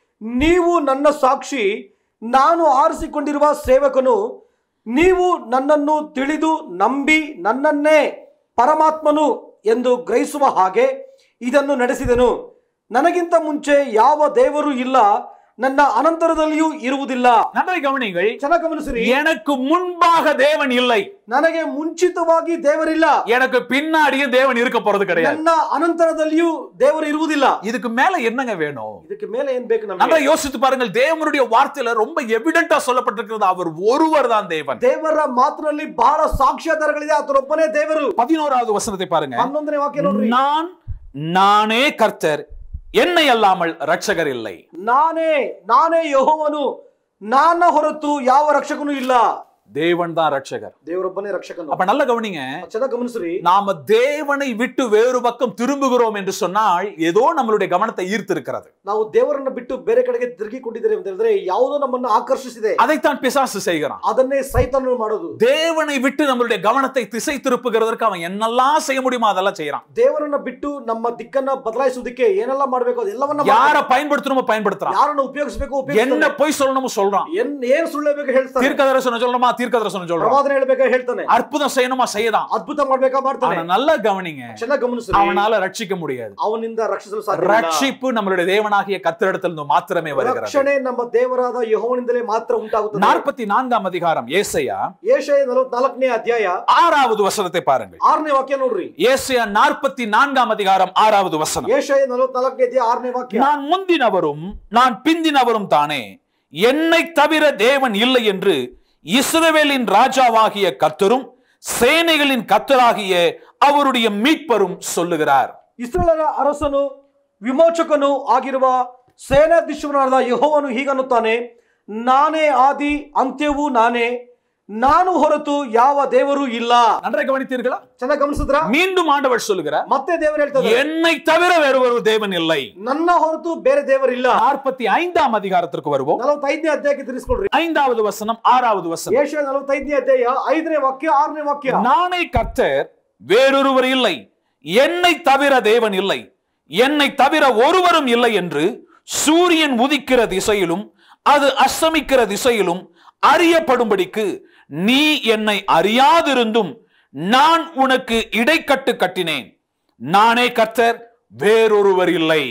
ನೀವು ನನ್ನ ಸಾಕ್ಷಿ ನಾನು ಆರಿಸಿಕೊಂಡಿರುವ ಸೇವಕನು ನೀವು ನನ್ನನ್ನು ತಿಳಿದು ನಂಬಿ ನನ್ನನ್ನೇ ಪರಮಾತ್ಮನು ಎಂದು ಗ್ರಹಿಸುವ ಹಾಗೆ ಇದನ್ನು ನಡೆಸಿದನು ನನಗಿಂತ ಮುಂಚೆ ಯಾವ ದೇವರು ಇಲ್ಲ ನನ್ನ ಅನಂತರದಲ್ಲಿಯೂ ಇರುವುದಿಲ್ಲ நன்றை கவனிங்கள் ಚೆನ್ನಾಗಿ ಗಮನಿಸಿರಿ எனக்கு முன்பாக தேவன் இல்லை ನನಗೆ ಮುಂಚಿತವಾಗಿ ದೇವರಿಲ್ಲ எனக்கு பின்னாடியும் தேவன் இருக்க போறது கிடையாது ನನ್ನ ಅನಂತರದಲ್ಲಿಯೂ ದೇವರು ಇರುವುದಿಲ್ಲ இதுக்கு மேல என்னங்க வேணும் ಇದಕ್ಕೆ ಮೇಲೆ ಏನ್ ಬೇಕು நல்லா ನಮಗೆ யோசித்து பாருங்கள் தேவனுடைய வார்த்தையில ரொம்ப எவிடென்டா சொல்லப்பட்டிருக்கிறது அவர் ஒருவர் தான் தேவன் ದೇವರ ಮಾತಿನಲ್ಲಿ ಬಹಳ ಸಾಕ್ಷ್ಯಾಧಾರಗಳಿದೆ ಆತನೊಬ್ಬನೇ ದೇವರು பதினோராவது வசனத்தை பாருங்க ಹನ್ನೊಂದನೇ ವಾಕ್ಯ ನೋಡ್ರಿ நான் நானே கர்த்தர் என்னை அல்லாமல் ரட்சகர் இல்லை ನಾನೇ ನಾನೇ ಯಹೋವನು ನನ್ನ ಹೊರತು ಯಾವ ರಕ್ಷಕನೂ ಇಲ್ಲ தேவன் தான் ரட்சகர் ದೇವರೊಬ್ಬನೇ ರಕ್ಷಕನು அப்ப நல்ல கவனிங்க ಚೆನ್ನಾಗಿ ಗಮನಿಸ್ರಿ நாம தேவனை விட்டு வேறு பக்கம் திரும்புகிறோம் என்று சொன்னால் ஏதோ நம்மளுடைய கவனத்தை ஈர்த்திருக்கிறது ನಾವು ದೇವರನ್ನ ಬಿಟ್ಟು ಬೇರೆ ಕಡೆಗೆ ತಿರುಗಿಕೊಂಡಿದ್ದೇವೆ ಅಂತ ಹೇಳಿದ್ರೆ ಯಾವುದೋ ನಮ್ಮನ್ನು ಆಕರ್ಷಿಸಿದೆ அதைத்தான் பிசாசு செய்கிறான் ಅದನ್ನೇ ಸೈತಾನ ಮಾಡೋದು தேவனை விட்டு நம்மளுடைய கவனத்தை திசை திருப்புகிறதற்கு அவன் என்னெல்லாம் செய்ய முடியுமோ அதெல்லாம் செய்யறான் ದೇವರನ್ನ ಬಿಟ್ಟು ನಮ್ಮ ದಿಕ್ಕನ್ನ ಬದಲಾಯಿಸೋದಕ್ಕೆ ಏನೆಲ್ಲ ಮಾಡ್ಬೇಕು ಅದೆಲ್ಲವನ್ನ யார பயன்படுத்தணுமோ பயன்படுத்துறான் ಯಾರನ್ನ ಉಪಯೋಗಿಸಬೇಕು என்ன ಉಪಯೋಗಿಸ್ತಾನೆ. பொய் சொல்லணுமோ சொல்றான் ಏನ್ ಏನ್ ಸುಳ್ಳಬೇಕು ಹೇಳ್ತಾನೆ தீர்க்க தரிசனம் சொல்லணுமா தீர்க்க தரிசனம் சொல்றான் ಪ್ರವಾದನೆ ಹೇಳ್ಬೇಕಾ ಹೇಳ್ತಾನೆ அற்புதம் செய்யணுமா செய்யதான் ಅದ್ಭುತ ಮಾಡ್ಬೇಕಾ ಮಾಡ್ತಾನೆ அவனை நல்லா கவனிங்க ಚೆನ್ನಾಗಿ ಗಮನಿಸ್ರಿ அவனால ரட்சிக்க முடியாது ಅವನಿಂದ ರಕ್ಷಿಸಲು ಸಾಧ್ಯ ಇಲ್ಲ. ரட்சிப்பு நம்மளுடைய தேவனாகிய கத்திரிடத்திலிருந்து மாத்திரமே வருகிறது ರಕ್ಷಣೆ ನಮ್ಮ ದೇವರಾದ ಯಹೋವನಿಂದಲೇ ಮಾತ್ರ ಉಂಟಾಗುತ್ತದೆ நாற்பத்தி நான்காம் அதிகாரம் ஏசையா ಏಷಯ ನಲವತ್ನಾಲ್ಕನೇ ಅಧ್ಯಾಯ ஆறாவது வசனத்தை பாருங்கள் ಆರನೇ ವಾಕ್ಯ ನೋಡ್ರಿ ஏசையா நாற்பத்தி நான்காம் அதிகாரம் ஆறாவது வசனம் ಏಷಯ ನಲವತ್ನಾಲ್ಕನೇ ಅಧ್ಯಾಯ ಆರನೇ ವಾಕ್ಯ நான் முந்தினவரும் நான் பிந்தினவரும் தானே என்னை தவிர தேவன் இல்லை என்று இஸ்ரவேலின் ராஜாவாகிய கர்த்தரும் சேனைகளின் கர்த்தராகிய அவருடைய மீட்பரும் சொல்லுகிறார் ಇಸ್ರೇಲರ ಅರಸನು ವಿಮೋಚಕನು ಆಗಿರುವ ಸೇನಾಧೀಶ್ವರನಾದ ಯಹೋವನು ಹೀಗನ್ನುತ್ತಾನೆ ನಾನೇ ಆದಿ ಅಂತ್ಯವೂ ನಾನೇ ನಾನು ಹೊರತು ಯಾವ ದೇವರು ಇಲ್ಲ நன்றாக கவனித்தீர்களா ಚೆನ್ನಾಗಿ ಗಮನಿಸಿದ್ರ மீண்டும் ஆண்டவர் சொல்லுகிறார் ಮತ್ತೆ ದೇವರು ಹೇಳ್ತಾರೆ என்னை தவிர வேறு ஒரு தேவன் இல்லை ನನ್ನ ಹೊರತು ಬೇರೆ ದೇವರಿಲ್ಲ நாற்பத்தி ஐந்தாம் அதிகாரத்திற்கு வருவோம் ನಲವತ್ತೈದನೇ ಅಧ್ಯಾಯಕ್ಕೆ ತಿಳಿಸ್ಕೊಡ್ರಿ ஐந்தாவது வசனம் ஆறாவது வசனம் ಏಷ್ಯಾ ನಲವತ್ತೈದನೇ ಅಧ್ಯಾಯ ಐದನೇ ವಾಕ್ಯ ಆರನೇ ವಾಕ್ಯ நானே கர்த்தர் வேறொருவர் இல்லை என்னை தவிர தேவன் இல்லை என்னை தவிர ஒருவரும் இல்லை என்று சூரியன் உதிக்கிற திசையிலும் அது அஸ்தமிக்கிற திசையிலும் அறியப்படும்படிக்கு நீ என்னை அறியாதிருந்தும் நான் உனக்கு இடைக்கட்டு கட்டினேன் நானே கர்த்தர் வேறொருவர் இல்லை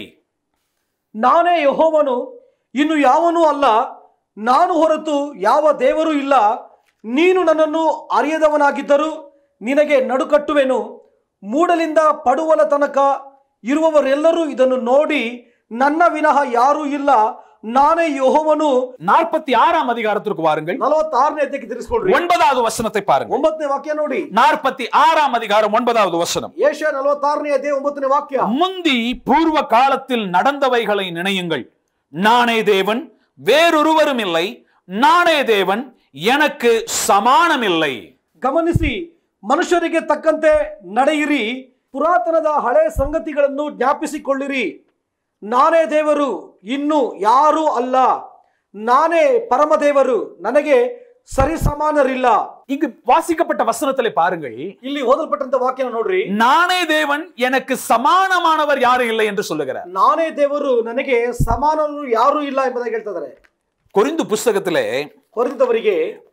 ನಾನೇ ಯಹೋವನು ಇನ್ನು ಯಾವನೂ ಅಲ್ಲ ನಾನು ಹೊರತು ಯಾವ ದೇವರೂ ಇಲ್ಲ ನೀನು ನನ್ನನ್ನು ಅರಿಯದವನಾಗಿದ್ದರೂ ನಿನಗೆ ನಡುಕಟ್ಟುವೆನು ಮೂಡಲಿಂದ ಪಡುವಲ ತನಕ ಇರುವವರೆಲ್ಲರೂ ಇದನ್ನು ನೋಡಿ ನನ್ನ ವಿನಃ ಯಾರೂ ಇಲ್ಲ ನಾನೇ ಯಹೋವನು நாற்பத்தி ஆறாம் அதிகாரத்திற்கு வாருங்கள் ನಲವತ್ತಾರನೇ ಅಧ್ಯಾಯಕ್ಕೆ ತಿರ್ಸ್ಕೊಳ್ರಿ ஒன்பதாவது வசனத்தை பாருங்கள் ಒಂಬತ್ತನೇ ವಾಕ್ಯ ನೋಡಿ நாற்பத்தி ஆறாம் அதிகாரம் ஒன்பதாவது வசனம் ಏಷ್ಯಾ ನಲವತ್ತಾರನೇ ಅಧ್ಯಾಯ ಒಂಬತ್ತನೇ ವಾಕ್ಯ முந்தி பூர்வ காலத்தில் நடந்தவைகளை நினையுங்கள் நானே தேவன் வேறொருவரும் இல்லை நானே தேவன் எனக்கு சமானம் இல்லை ಗಮನಿಸಿ ಮನುಷ್ಯರಿಗೆ ತಕ್ಕಂತೆ ನಡೆಯಿರಿ ಪುರಾತನದ ಹಳೆ ಸಂಗತಿಗಳನ್ನು ಜ್ಞಾಪಿಸಿಕೊಳ್ಳಿರಿ ನಾನೇ ದೇವರು ಇನ್ನು ಯಾರೂ ಅಲ್ಲ ನಾನೇ ಪರಮದೇವರು ನನಗೆ ಸರಿಸಮಾನರಿಲ್ಲ இங்கு வாசிக்கப்பட்ட வசனத்திலே பாருங்கள் ಇಲ್ಲಿ ಓದಲ್ಪಟ್ಟಂತ ವಾಕ್ಯನ ನೋಡ್ರಿ நானே தேவன் எனக்கு சமானமானவர் யாரும் இல்லை என்று சொல்லுகிறார் ನಾನೇ ದೇವರು ನನಗೆ ಸಮಾನರು ಯಾರೂ ಇಲ್ಲ ಎಂಬುದಾಗಿ ಹೇಳ್ತಾ ಇದ್ದಾರೆ கொரிந்து புஸ்தகத்திலே ಹೊರದಿದ್ದವರಿಗೆ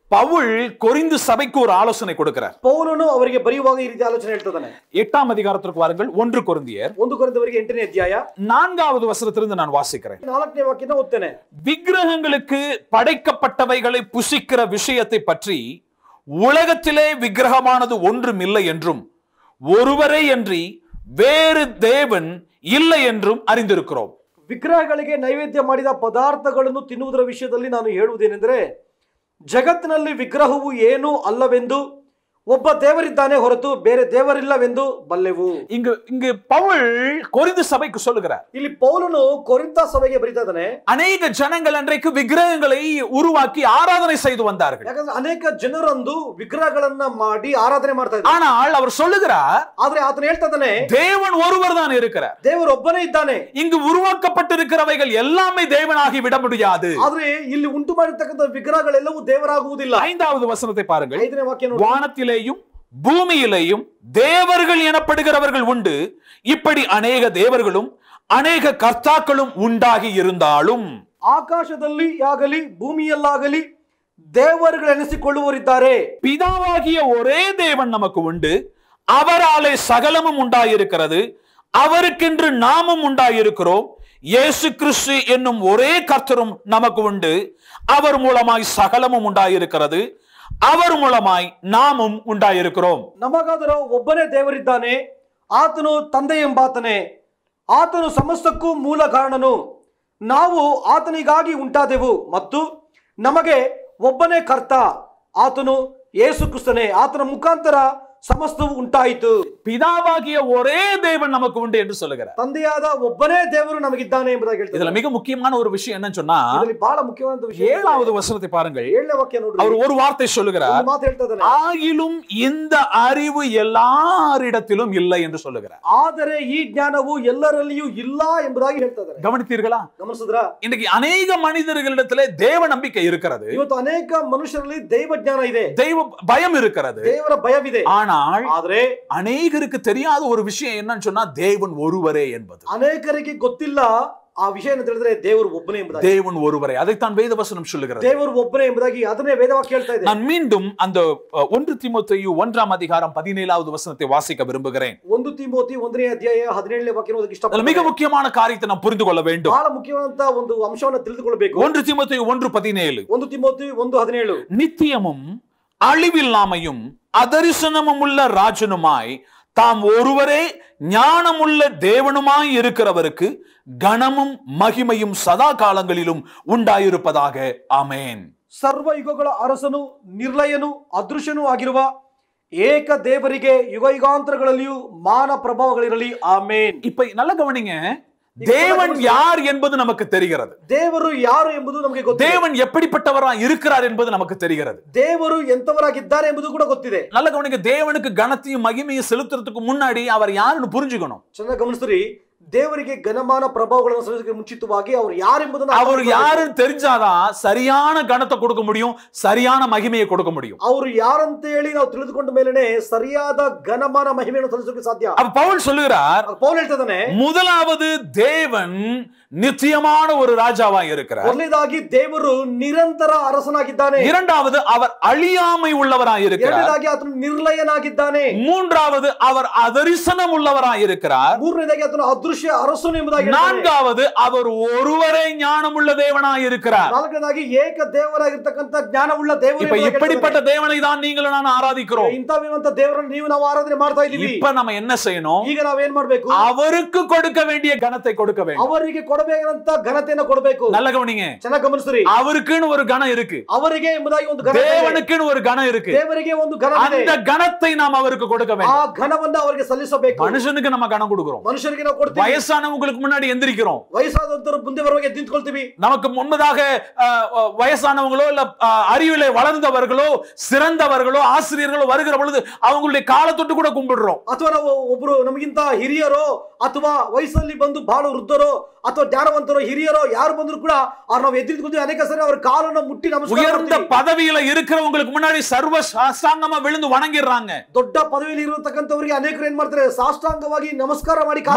பவுல் கொரிந்து சபைக்கு ஒரு ஆலோசனை கொடுக்கிறார் ಪೌಲನು ಅವರಿಗೆ ಬರೆಯುವಾಗ ಈ ರೀತಿ ಆಲೋಚನೆ ಹೇಳ್ತಿದ್ದಾನೆ எட்டாம் அதிகாரத்திற்கு வாருங்கள் ஒன்று கொரிந்தியர் ಒಂದು ಕೊರಿಂದವರಿಗೆ ಎಂಟನೇ ಅಧ್ಯಾಯ நான்காவது வசனத்திலிருந்து நான் வாசிக்கிறேன் ನಾಲ್ಕನೇ ವಾಕ್ಯನ ಓದ್ತೇನೆ விக்கிரகங்களுக்கு படைக்கப்பட்டவைகளை புசிக்கிற விஷயத்தை பற்றி உலகத்திலே விக்கிரகமானது ஒன்றும் இல்லை என்றும் ஒருவரே அன்றி வேறு தேவன் இல்லை என்றும் அறிந்திருக்கிறோம் ವಿಗ್ರಹಗಳಿಗೆ ನೈವೇದ್ಯ ಮಾಡಿದ ಪದಾರ್ಥಗಳನ್ನು ತಿನ್ನುವುದರ ವಿಷಯದಲ್ಲಿ ನಾನು ಹೇಳುವುದೇನೆಂದರೆ ಜಗತ್ತಿನಲ್ಲಿ ವಿಗ್ರಹವು ಏನೂ ಅಲ್ಲವೆಂದು ಒಬ್ಬ ದೇವರಿದ್ದಾನೆ ಹೊರತು ಬೇರೆ ದೇವರಿಲ್ಲವೆಂದು ಬಲ್ಲೆವು இங்கு இங்கு பவுல் கொரிந்து சபைக்கு சொல்லுகிறார் ಇಲ್ಲಿ ಪೌಲನು ಕೊರಿಂತ ಸಭೆಗೆ ಬರೀತಾ ಇದ್ದಾನೆ அநேக ஜனங்கள் அன்றைக்கு விக்கிரகங்களை உருவாக்கி ஆராதனை செய்து வந்தார்கள் ಯಾಕಂದ್ರೆ ಅನೇಕ ಜನರಂದು ವಿಗ್ರಹಗಳನ್ನ ಮಾಡಿ ಆರಾಧನೆ ಮಾಡ್ತಾ ಇದ್ದಾರೆ ஆனால் அவர் சொல்லுகிறார் ಆದ್ರೆ ಆತನ ಹೇಳ್ತಾ ಇದ್ದಾನೆ தேவன் ஒருவர் தான் இருக்கிறார் ದೇವರೊಬ್ಬನೇ ಇದ್ದಾನೆ இங்கு உருவாக்கப்பட்டிருக்கிறவைகள் எல்லாமே தேவனாகி விட முடியாது ಆದ್ರೆ ಇಲ್ಲಿ ಉಂಟು ಮಾಡಿರ್ತಕ್ಕಂಥ ವಿಗ್ರಹಗಳೆಲ್ಲವೂ ದೇವರಾಗುವುದಿಲ್ಲ ஐந்தாவது வசனத்தை பாருங்கள் ಐದನೇ ವಾಕ್ಯ ನೋಡಿ வானத்திலேயும் பூமியிலேயும் தேவர்கள் எனப்படுகிறவர்கள் உண்டு இப்படி அநேக தேவர்களும் அநேக கர்த்தாக்களும் உண்டாகி இருந்தாலும் ಆಕಾಶದಲ್ಲಿ ಆಗಲಿ ಭೂಮಿಯಲ್ಲಾಗಲಿ ದೇವರುಗಳೆನಿಸಿಕೊಳ್ಳುವರಿದ್ದಾರೆ பிதாவாகிய ஒரே தேவன் நமக்கு உண்டு அவராலே சகலமும் உண்டாயிருக்கிறது அவருக்கென்று நாமும் உண்டாயிருக்கிறோம் இயேசு கிறிஸ்து என்னும் ஒரே கர்த்தரும் நமக்கு உண்டு அவர் மூலமாய் சகலமும் உண்டாயிருக்கிறது அவர் மூலமாய் நாமும் உண்டாயிருக்கிறோம் ನಮಗಾದರೂ ಒಬ್ಬನೇ ದೇವರಿದ್ದಾನೆ ಆತನು ತಂದೆ ಎಂಬಾತನೇ ಆತನು ಸಮಸ್ತಕ್ಕೂ ಮೂಲ ಕಾರಣನು ನಾವು ಆತನಿಗಾಗಿ ಉಂಟಾದೆವು ಮತ್ತು ನಮಗೆ ಒಬ್ಬನೇ ಕರ್ತ ಆತನು ಯೇಸು ಕ್ರಿಸ್ತನೇ ಆತನ ಮುಖಾಂತರ ಸಮಸ್ತವು ಉಂಟಾಯಿತು பிதாவாகிய ஒரே தேவன் நமக்கு உண்டு என்று சொல்லுகிறார் ತಂದೆಯಾದ ಒಬ್ಬನೇ ದೇವರು ನಮಗಿದ್ದಾನೆ ಎಂಬುದಾಗಿ ಹೇಳ್ತಾರೆ இதுல மிக முக்கியமான ஒரு விஷயம் என்னன்னு சொன்னா ಇದರಲ್ಲಿ ಬಹಳ ಮುಖ್ಯವಾದ ವಿಷಯ ஏழாவது வசனத்தை பாருங்கள் ಏಳನೇ ವಾಕ್ಯ ನೋಡ್ರಿ அவர் ஒரு வார்த்தை சொல்லுகிறார் ಒಂದು ಮಾತು ಹೇಳ್ತಾ ಇದ್ದಾನೆ ஆகிலும் இந்த அறிவு எல்லாரிடத்திலும் இல்லை என்று சொல்லுகிறார் ಆದರೆ ಈ ಜ್ಞಾನವು ಎಲ್ಲರಲ್ಲಿಯೂ ಇಲ್ಲ ಎಂಬುದಾಗಿ ಹೇಳ್ತಾ ಇದ್ದಾರೆ கவனித்தீர்களா ಗಮನಿಸಿದ್ರ இன்னைக்கு அநேக மனிதர்களிடத்திலே தேவ நம்பிக்கை இருக்கிறது ಇವತ್ತು ಅನೇಕ ಮನುಷ್ಯರಲ್ಲಿ ದೈವ ಜ್ಞಾನ ಇದೆ தெய்வ பயம் இருக்கிறது ದೇವರ ಭಯವಿದೆ ஆனால் ಆದ್ರೆ அநேகருக்கு தெரியாத ஒரு விஷயம் என்னன்னு சொன்னா தேவன் ஒருவரே என்பது ಅನೇಕರಿಗೆ ಗೊತ್ತಿಲ್ಲ ಆ ವಿಷಯ ಅಂತ ಹೇಳಿದ್ರೆ ದೇವರು ಒಬ್ಬನೇ ಎಂಬುದಾಗಿ தேவன் ஒருவரே அதைத்தான் வேதவசனம் சொல்லுகிறது ದೇವರು ಒಬ್ಬನೇ ಎಂಬುದಾಗಿ ಅದನ್ನೇ ವೇದವಾಕ್ಯ ಹೇಳ್ತಾ ಇದೆ நான் மீண்டும் அந்த அஹ், ஒன்று திமுத்தையு ஒன்றாம் அதிகாரம் பதினேழாவது வசனத்தை வாசிக்க விரும்புகிறேன் ಒಂದು ತಿಮೋತಿ ಒಂದನೇ ಅಧ್ಯಾಯ ಹದಿನೇಳನೇ ವಾಕ್ಯ ಓದಕ್ಕೆ அதுல மிக ಇಷ್ಟಪಡ್ತೀನಿ முக்கியமான காரியத்தை நாம் புரிந்து கொள்ள வேண்டும் ಬಹಳ ಮುಖ್ಯವಾದಂತ ಒಂದು ಅಂಶವನ್ನ ತಿಳಿದುಕೊಳ್ಬೇಕು ஒன்று திமுத்தையு ஒன்று பதினேழு ಒಂದು ತಿಮೋತಿ ಒಂದು ಹದಿನೇಳು நித்தியமும் அழிவில்லாமையும் அதரிசனமும் உள்ள ராஜனுமாய் தாம் ஒருவரே ஞானமுள்ள தேவனுமாய் இருக்கிறவருக்கு கனமும் மகிமையும் சதா காலங்களிலும் உண்டாயிருப்பதாக ஆமென் ಸರ್ವ ಯುಗಗಳ ಅರಸನು ನಿರ್ಲಯನು ಅದೃಶ್ಯನೂ ಆಗಿರುವ ಏಕ ದೇವರಿಗೆ ಯುಗ ಯುಗಾಂತರಗಳಲ್ಲಿಯೂ ಮಾನ ಪ್ರಭಾವಗಳಿರಲಿ ಆಮೇನ್ இப்ப நல்ல கவனிங்க தேவன் யார் என்பது நமக்கு தெரிகிறது ದೇವರು ಯಾರು ಎಂಬುದು ನಮಗೆ ಗೊತ್ತಿದೆ தேவன் எப்படிப்பட்டவரா இருக்கிறார் என்பது நமக்கு தெரிகிறது ದೇವರು ಎಂತವರಾಗಿದ್ದಾರೆ ಎಂಬುದು ಕೂಡ ಗೊತ್ತಿದೆ நல்ல கவனிங்க தேவனுக்கு கனத்தையும் மகிமையும் செலுத்துறதுக்கு முன்னாடி அவர் யாருன்னு புரிஞ்சுக்கணும் ಚೆನ್ನಾಗಿ ಗಮನಿಸ್ರಿ ದೇವರಿಗೆ ಘನಮಾನ ಪ್ರಭಾವಗಳನ್ನು ಸಲ್ಲಿಸಕ್ಕೆ ಮುಂಚಿತವಾಗಿ ಅವರು ಯಾರೆಂಬುದನ್ನು ಅರ್ಥ அவர் ಮಾಡ್ಕೊಳ್ಬೇಕು. யாருன்னு தெரிஞ்சாதான் சரியான கனத்தை கொடுக்க முடியும் சரியான மகிமையை கொடுக்க முடியும் ಅವರು ಯಾರಂತೇಳಿ ನಾವು ತಿಳಿದುಕೊಂಡ ಮೇಲೆನೆ ಸರಿಯಾದ ಘನಮಾನ ಮಹಿಮೆಯನ್ನು ಸಲ್ಲಿಸೋಕೆ ಸಾಧ್ಯ அப்ப பவுல் சொல்லுகிறார் ಪೌಲ್ ಹೇಳ್ತಾ ಇದ್ದಾನೆ முதலாவது தேவன் நித்தியமான ஒரு ராஜாவா இருக்கிறார் ಮೊದಲನೇದಾಗಿ ದೇವರು ನಿರಂತರ ಅರಸನಾಗಿದ್ದಾನೆ இரண்டாவது அவர் அழியாமை உள்ளவராய் இருக்கிறார் ಎರಡನೇದಾಗಿ ಆತನು ನಿರ್ಲಯನಾಗಿದ್ದಾನೆ மூன்றாவது அவர் அதரிசனம் உள்ளவராய் இருக்கிறார் ಮೂರನೇದಾಗಿ ಆತನು ಅದೃಶ್ಯ ಅರಸನು ಎಂಬುದಾಗಿ ಹೇಳ್ತಾನೆ. நான்காவது அவர் ஒருவரே ஞானமுள்ள தேவனாய் இருக்கிறார் ನಾಲ್ಕನೇದಾಗಿ ಏಕ ದೇವರಾಗಿರ್ತಕ್ಕಂಥ ಜ್ಞಾನವುಳ್ಳ ದೇವರು இப்ப ಎಂಬುದಾಗಿ இப்படிப்பட்ட தேவனை தான் நீங்களும் நான் ஆராதிக்கிறோம் ಹೇಳ್ತಾನೆ. ಇಂಥವಿರುವಂತ ದೇವರನ್ನು ನೀವು ನಾವು ಆರಾಧನೆ ಮಾಡ್ತಾ ಇದೀವಿ இப்ப நம்ம என்ன செய்யணும் ಈಗ ನಾವೇನ್ ಮಾಡ್ಬೇಕು அவருக்கு கொடுக்க வேண்டிய கனத்தை கொடுக்க வேண்டும் ಅವರಿಗೆ ಕೊಡಬೇಕಾದಂತ ಘನತೆಯನ್ನು ಕೊಡಬೇಕು நல்ல கவனிங்க ಚೆನ್ನಾಗಿ ಗಮನಿಸ್ರಿ அவருக்குன்னு ஒரு கணம் இருக்கு ಅವರಿಗೆ ಎಂಬುದಾಗಿ ಒಂದು ಘನ ಇದೆ. தேவனுக்குன்னு ஒரு கணம் இருக்கு ದೇವರಿಗೆ ಒಂದು ಘನ ಇದೆ அந்த கணத்தை நாம் அவருக்கு கொடுக்க ಆ வேண்டும் ಘನವನ್ನ ಅವರಿಗೆ ಸಲ್ಲಿಸಬೇಕು மனுஷனுக்கு நம்ம கணம் கொடுக்கிறோம் ಮನುಷ್ಯರಿಗೆ ನಾವು ಕೊಡ್ತೀವಿ வயசானவங்களுக்கு முன்னாடி எந்திரிக்கிறோம் ವಯಸ್ಸಾದಂತರು ಮುಂದೆ ಬರುವಾಗ ನಿಂತ್ಕೊಳ್ತೀವಿ நமக்கு முன்பதாக அஹ், அஹ், வயசானவங்களோ இல்ல அஹ், அறிவிலே வளர்ந்தவர்களோ சிறந்தவர்களோ ஆசிரியர்களோ வருகிற பொழுது அவங்களுடைய காலத்தொட்டு கூட கும்பிடுறோம் ಅಥವಾ ನಾವು ಒಬ್ರು ನಮಗಿಂತ ಹಿರಿಯರೋ ಅಥವಾ ವಯಸ್ಸಲ್ಲಿ ಬಂದು ಬಹಳ ವೃದ್ಧರೋ ಅಥವಾ ಜ್ಞಾನವಂತರೋ ಹಿರಿಯರೋ ಯಾರು ಬಂದ್ರು ಕೂಡ ಅವ್ರು ನಾವು ಎದ್ದಿದ್ಕೊಂಡು ಅನೇಕ ಸರಿ ಅವ್ರ ಕಾಲನ್ನ ಮುಟ್ಟಿ ನಮಸ್ಕಾರ உயர்ந்த ಮಾಡ್ತೀವಿ. பதவியில இருக்கிறவங்களுக்கு முன்னாடி சர்வ சாஸ்தாங்கமா விழுந்து வணங்கிடுறாங்க ದೊಡ್ಡ ಪದವಿಯಲ್ಲಿ ಇರತಕ್ಕಂಥವರಿಗೆ ಅನೇಕರು ಏನ್ ಮಾಡ್ತಾರೆ ಸಾಷ್ಟಾಂಗವಾಗಿ ನಮಸ್ಕಾರ ಮಾಡಿ ಕಾಲು மாலை ಮುಟ್ತಾರೆ.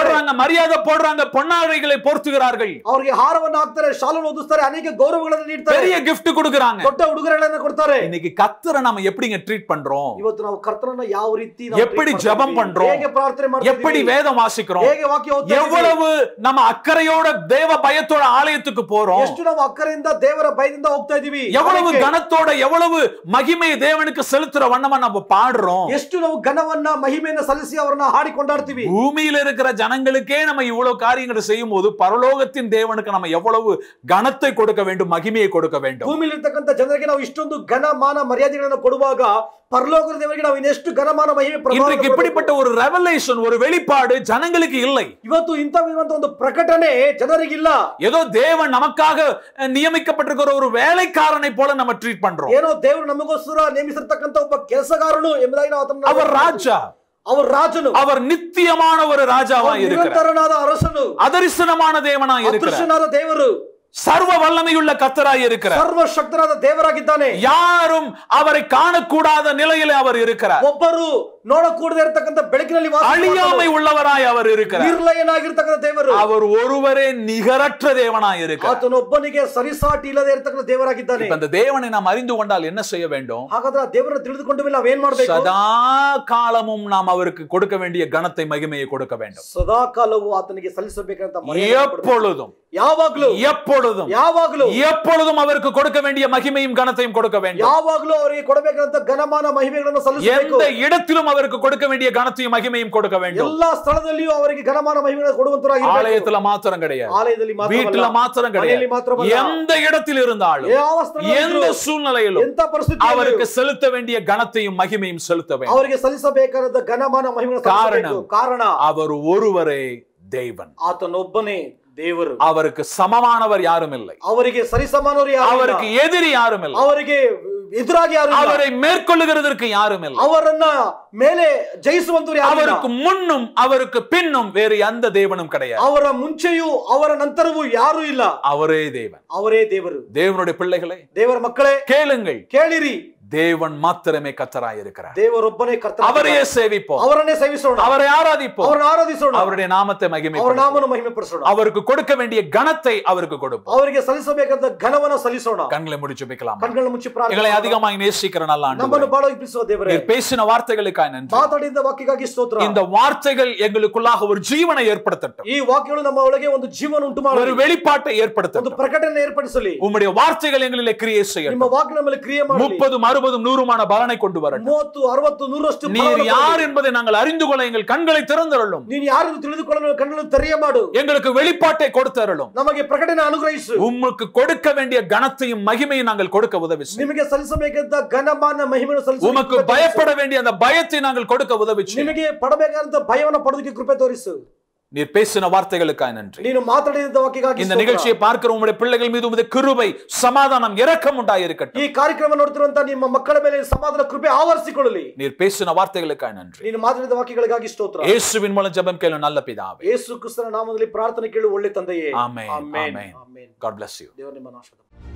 போடுறாங்க மரியாதை போடுறாங்க பொன்னாடைகளை போர்த்துகிறார்கள் ಅವ್ರಿಗೆ ಹಾರವನ್ನು ಹಾಕ್ತಾರೆ ಶಾಲನ್ನು ಓದಿಸ್ತಾರೆ ಅನೇಕ ಗೌರವಗಳನ್ನು ನೀಡ್ತಾರೆ பெரிய கிஃப்ட் கொடுக்கறாங்க ದೊಡ್ಡ ಉಡುಗೊರೆಗಳನ್ನ ಕೊಡ್ತಾರೆ இன்னைக்கு கத்தரை நம்ம எப்படிங்க ட்ரீட் பண்றோம் ಇವತ್ತು ನಾವು ಕರ್ತನನ್ನ ಯಾವ ರೀತಿ ನಾವು எப்படி treat ஜெபம் ಮಾಡ್ತಾ பண்றோம்? ಇದ್ದೀವಿ? ಹೇಗೆ ಪ್ರಾರ್ಥನೆ ಮಾಡ್ತಾ எப்படி ಇದ್ದೀವಿ? வேதம் வாசிக்கிறோம் ಹೇಗೆ ವಾಕ್ಯ ಓದ್ತಾ ಇದ್ದೀವಿ? எவ்வளவு நம்ம அக்கறையோட தேவ பயத்தோட ஆலயத்துக்கு போறோம் ಎಷ್ಟು ನಾವು ಅಕ್ಕರೆಯಿಂದ ದೇವರ ಭಯದಿಂದ ಹೋಗ್ತಾ ಇದೀವಿ எவ்வளவு ಅದಕ್ಕೆ கனத்தோட எவ்வளவு மகிமை தேவனுக்கு செலுத்துற வண்ணமா நம்ம பாடுறோம் ಎಷ್ಟು ನಾವು ಘನವನ್ನ ಮಹಿಮೆಯನ್ನ ಸಲ್ಲಿಸಿ ಅವರನ್ನ ಹಾಡಿ ಕೊಂಡಾಡ್ತೀವಿ பூமியில இருக்கிற ஜனங்களுக்கே நம்ம இவ்வளவு காரியங்களை செய்யும் போது பரலோகத்தின் தேவனுக்கு நம்ம எவ்வளவு கனத்தை கொடுக்க வேண்டும் மகிமையை கொடுக்க வேண்டும் ಭೂಮಿಲಿ ಇರ್ತಕ್ಕಂಥ ಜನರಿಗೆ ನಾವು ಇಷ್ಟೊಂದು ಘನ ಮಾನ ಮರ್ಯಾದೆಗಳನ್ನು ಕೊಡುವಾಗ ಪರಲೋಕದ ದೇವರಿಗೆ ನಾವು ಇನ್ನೆಷ್ಟು ಘನಮಾನ ಮಹಿಮೆ ಪ್ರಭಾವ இன்றைக்கு ಕೊಡಬೇಕು? இப்படிப்பட்ட ஒரு ரெவலேஷன் ஒரு வெளிப்பாடு ஜனங்களுக்கு இல்லை ಇವತ್ತು ಇಂಥವಿರುವಂತ ಒಂದು ಪ್ರಕಟಣೆ ಜನರಿಗಿಲ್ಲ ஏதோ தேவன் நமக்காக அஹ், நியமிக்கப்பட்டிருக்கிற ஒரு வேலைக்காரனை போல நம்ம ட்ரீட் பண்றோம் ಏನೋ ದೇವರು ನಮಗೋಸ್ಕರ ನೇಮಿಸಿರ್ತಕ್ಕಂಥ ಒಬ್ಬ ಕೆಲಸಗಾರನು ಎಂಬುದಾಗಿ ನಾವು ಅದನ್ನ அவர் ராஜா அவர் ರಾಜನು அவர் நித்தியமான ஒரு ராஜாவா அவர் இருக்கிறார் ನಿರಂತರನಾದ ಅರಸನು அதரிசனமான தேவனா இருக்கிறார் ಅದೃಶ್ಯನಾದ ದೇವರು சர்வ வல்லமையுள்ள கத்தராய் இருக்கிறார் ಸರ್ವಶಕ್ತನಾದ ದೇವರಾಗಿದ್ದಾನೆ யாரும் அவரை காணக்கூடாத நிலையில அவர் இருக்கிறார் ಒಬ್ಬರು ನೋಡಕೂಡದೆ ಇರತಕ್ಕಂಥ ಬೆಳಕಿನಲ್ಲಿ ವಾಸ அழியாமை ಮಾಡುವ உள்ளவராய் அவர் இருக்கிறார் ನಿರ್ಲಯನಾಗಿರ್ತಕ್ಕಂಥ ದೇವರು அவர் ஒருவரே நிகரற்ற தேவனாய் இருக்கிறார் ಆತನೊಬ್ಬನಿಗೆ ಸರಿಸಾಟಿ ಇಲ್ಲದೆ ಇರತಕ್ಕಂಥ ದೇವರಾಗಿದ್ದಾನೆ இப்ப அந்த தேவனை நாம் அறிந்து கொண்டால் என்ன செய்ய வேண்டும் ಹಾಗಾದ್ರೆ ಆ ದೇವರನ್ನ ತಿಳಿದುಕೊಂಡ ಮೇಲೆ ನಾವೇನ್ ಮಾಡ್ಬೇಕು சதா காலமும் நாம் அவருக்கு கொடுக்க வேண்டிய கனத்தை மகிமையை கொடுக்க வேண்டும் ಸದಾ ಕಾಲವು ಆತನಿಗೆ ಸಲ್ಲಿಸಬೇಕಂತ ಮರ್ಯಾದೆ ಕೊಡ್ಬೇಕು. எப்பொழுதும் ಯಾವಾಗ್ಲೂ எப்பொழுதும் ಯಾವಾಗ್ಲೂ எப்பொழுதும் அவருக்கு கொடுக்க வேண்டிய மகிமையும் கனத்தையும் கொடுக்க வேண்டும் ಯಾವಾಗ್ಲೂ ಅವರಿಗೆ ಕೊಡಬೇಕಂತ ಘನಮಾನ ಮಹಿಮೆಗಳನ್ನು ಸಲ್ಲಿಸಬೇಕು எந்த இடத்திலும் அவருக்கு கொடுக்க வேண்டிய கனத்தையும் மகிமையும் கொடுக்க வேண்டும் ಎಲ್ಲಾ ಸ್ಥಳದಲ್ಲಿಯೂ ಅವರಿಗೆ ಘನಮಾನ ಮಹಿಮೆಗಳನ್ನು ಕೊಡುವಂತರಾಗಿರ್ಬೇಕು ஆலயத்துல மாத்திரம் கிடையாது ಆಲಯದಲ್ಲಿ வீட்டுல ಮಾತ್ರ மாத்திரம் மனையில கிடையாது மாத்திரமல்ல. எந்த இடத்தில் இருந்தாலும் ಯಾವ ಸ್ಥಳದಲ್ಲಿದ್ರೂ, எந்த சூழ்நிலையிலும் ಎಂತ ಪರಿಸ್ಥಿತಿ அவருக்கு செலுத்த வேண்டிய கனத்தையும் மகிமையும் செலுத்த வேண்டும் ಅವರಿಗೆ ಸಲ್ಲಿಸಬೇಕಾದ ಘನಮಾನ ಮಹಿಮೆಗಳನ್ನು ಕಾರಣ. ಸಲ್ಲಿಸಬೇಕು ಕಾರಣ அவர் ஒருவரே தேவன் ಆತನೊಬ್ಬನೇ ದೇವರು அவருக்கு சமமானவர் யாரும் இல்லை ಅವರಿಗೆ ಸರಿಸಮಾನವರು ಯಾರು அவருக்கு எதிரி யாரும் இல்லை ಅವರಿಗೆ ಎದುರಾಗಿ ಯಾರು ಇಲ್ಲ. அவரை மேற்கொள்ளுகிறதற்கு யாரும் இல்லை ಅವರನ್ನ ಮೇಲೆ ಜಯಿಸುವಂತವ್ರು ಯಾರು ಇಲ್ಲ. அவருக்கு முன்னும் அவருக்கு பின்னும் வேறு எந்த தேவனும் கிடையாது ಅವರ ಮುಂಚೆಯೂ ಅವರ ನಂತರವೂ ಯಾರು ಇಲ್ಲ அவரே தேவன் ಅವರೇ ದೇವರು தேவனுடைய பிள்ளைகளே ದೇವರ ಮಕ್ಕಳೇ கேளுங்கள் ಕೇಳಿರಿ தேவன் மாத்திரமே கத்தராய் இருக்கிறார் ದೇವರೊಬ್ಬನೇ ಕರ್ತ அவரையே சேவிப்போம் ಅವರನ್ನೇ ಸೇವಿಸೋಣ அவரை ஆராதிப்போம் ಅವರನ್ನ ಆರಾಧಿಸೋಣ அவருடைய நாமத்தை ಅವರ மகிமை ನಾಮನ ಮಹಿಮೆ ಪಡಿಸೋಣ அவருக்கு கொடுக்க வேண்டிய கனத்தை அவருக்கு கொடுப்போம் ಅವರಿಗೆ ಸಲ್ಲಿಸಬೇಕಾದ ಘನವನ್ನ ಸಲ್ಲಿಸೋಣ கண்களை முடிச்சு வைக்கலாம் ಕಣ್ಗಳ ಮುಚ್ಚಿ எங்களை ಪ್ರಾರ್ಥನೆ அதிகமாய் நேசிக்கிற நல்ல ನಮ್ಮನ್ನು ஆண்டு ಬಹಳ ಇಪ್ಪಿಸುವ ದೇವರೇ நீர் பேசின வார்த்தைகளுக்காய் நன்றி ಮಾತಾಡಿದ ವಾಕ್ಯಕ್ಕಾಗಿ ಸ್ತೋತ್ರ இந்த வார்த்தைகள் எங்களுக்குள்ளாக ஒரு ஜீவனை ஏற்படுத்தட்டும் ಈ ವಾಕ್ಯಗಳು ನಮ್ಮ ಒಳಗೆ ಒಂದು ಜೀವನ ಉಂಟು ஒரு ಮಾಡಲಿ வெளிப்பாட்டை ಒಂದು ஏற்படுத்தட்டும் ಪ್ರಕಟಣೆ ಏರ್ಪಡಿಸಲಿ உம்முடைய வார்த்தைகள் எங்களிலே கிரியை ನಿಮ್ಮ செய்யட்டும் ವಾಕ್ಯ ಮೇಲೆ ಕ್ರಿಯೆ ಮಾಡಲಿ முப்பதும் அறுபதும் நூறுமான பலனை கொண்டு வரட்டும் ಮೂವತ್ತು ಅರವತ್ತು ನೂರಷ್ಟು நீர் ಫಲವನ್ನು யார் ಕೊಡಲಿ. என்பதை நாங்கள் அறிந்து கொள்ள எங்கள் கண்களை திறந்தருளும் ನೀನು ಯಾರನ್ನು ತಿಳಿದುಕೊಳ್ಳಲು ಕಣ್ಣನ್ನು ತೆರೆಯ ಮಾಡು எங்களுக்கு வெளிப்பாட்டை கொடுத்தருளும் ನಮಗೆ ಪ್ರಕಟಣೆ ಅನುಗ್ರಹಿಸು உமக்கு கொடுக்க வேண்டிய கனத்தையும் மகிமையும் நாங்கள் கொடுக்க உதவி செய்யும் ನಿಮಗೆ ಸಲ್ಲಿಸಬೇಕಾದ ಘನಮಾನ ಮಹಿಮೆಯನ್ನು ಸಲ್ಲಿಸು உமக்கு பயப்பட வேண்டிய அந்த பயத்தை நாங்கள் கொடுக்க உதவி செய்யும் ನಿಮಗೆ ಪಡಬೇಕಾದಂತ ಭಯವನ್ನು ಪಡೋದಕ್ಕೆ ಕೃಪೆ ತೋರಿಸು நீர் பேசின வார்த்தைகளுக்காய் நன்றி ನೀನು ಮಾತಾಡಿದ ವಾಕ್ಯಕ್ಕಾಗಿ இந்த ಸ್ತೋತ್ರ. நிகழ்ச்சியை பார்க்கிற உங்களுடைய பிள்ளைகள் மீது உமது கிருபை சமாதானம் இரக்கம் உண்டாயிருக்கட்டும் ಈ ಕಾರ್ಯಕ್ರಮ ನೋಡ್ತಿರುವಂತ ನಿಮ್ಮ ಮಕ್ಕಳ ಮೇಲೆ ಸಮಾಧಾನ ಕೃಪೆ ಆವರಿಸಿಕೊಳ್ಳಲಿ நீர் பேசின வார்த்தைகளுக்காய் நன்றி ನೀನು ಮಾತಾಡಿದ ವಾಕ್ಯಗಳಿಗಾಗಿ ಸ್ತೋತ್ರ இயேசுவின் மூலம் ஜெபம் கேளு நல்ல பிதாவே ಯೇಸು ಕ್ರಿಸ್ತನ ನಾಮದಲ್ಲಿ ಪ್ರಾರ್ಥನೆ ಕೇಳು ಒಳ್ಳೆ ತಂದೆಯೇ amen, amen amen. Amen God bless you ದೇವರು ನಿಮ್ಮನ್ನು ಆಶೀರ್ವದಿಸಲಿ.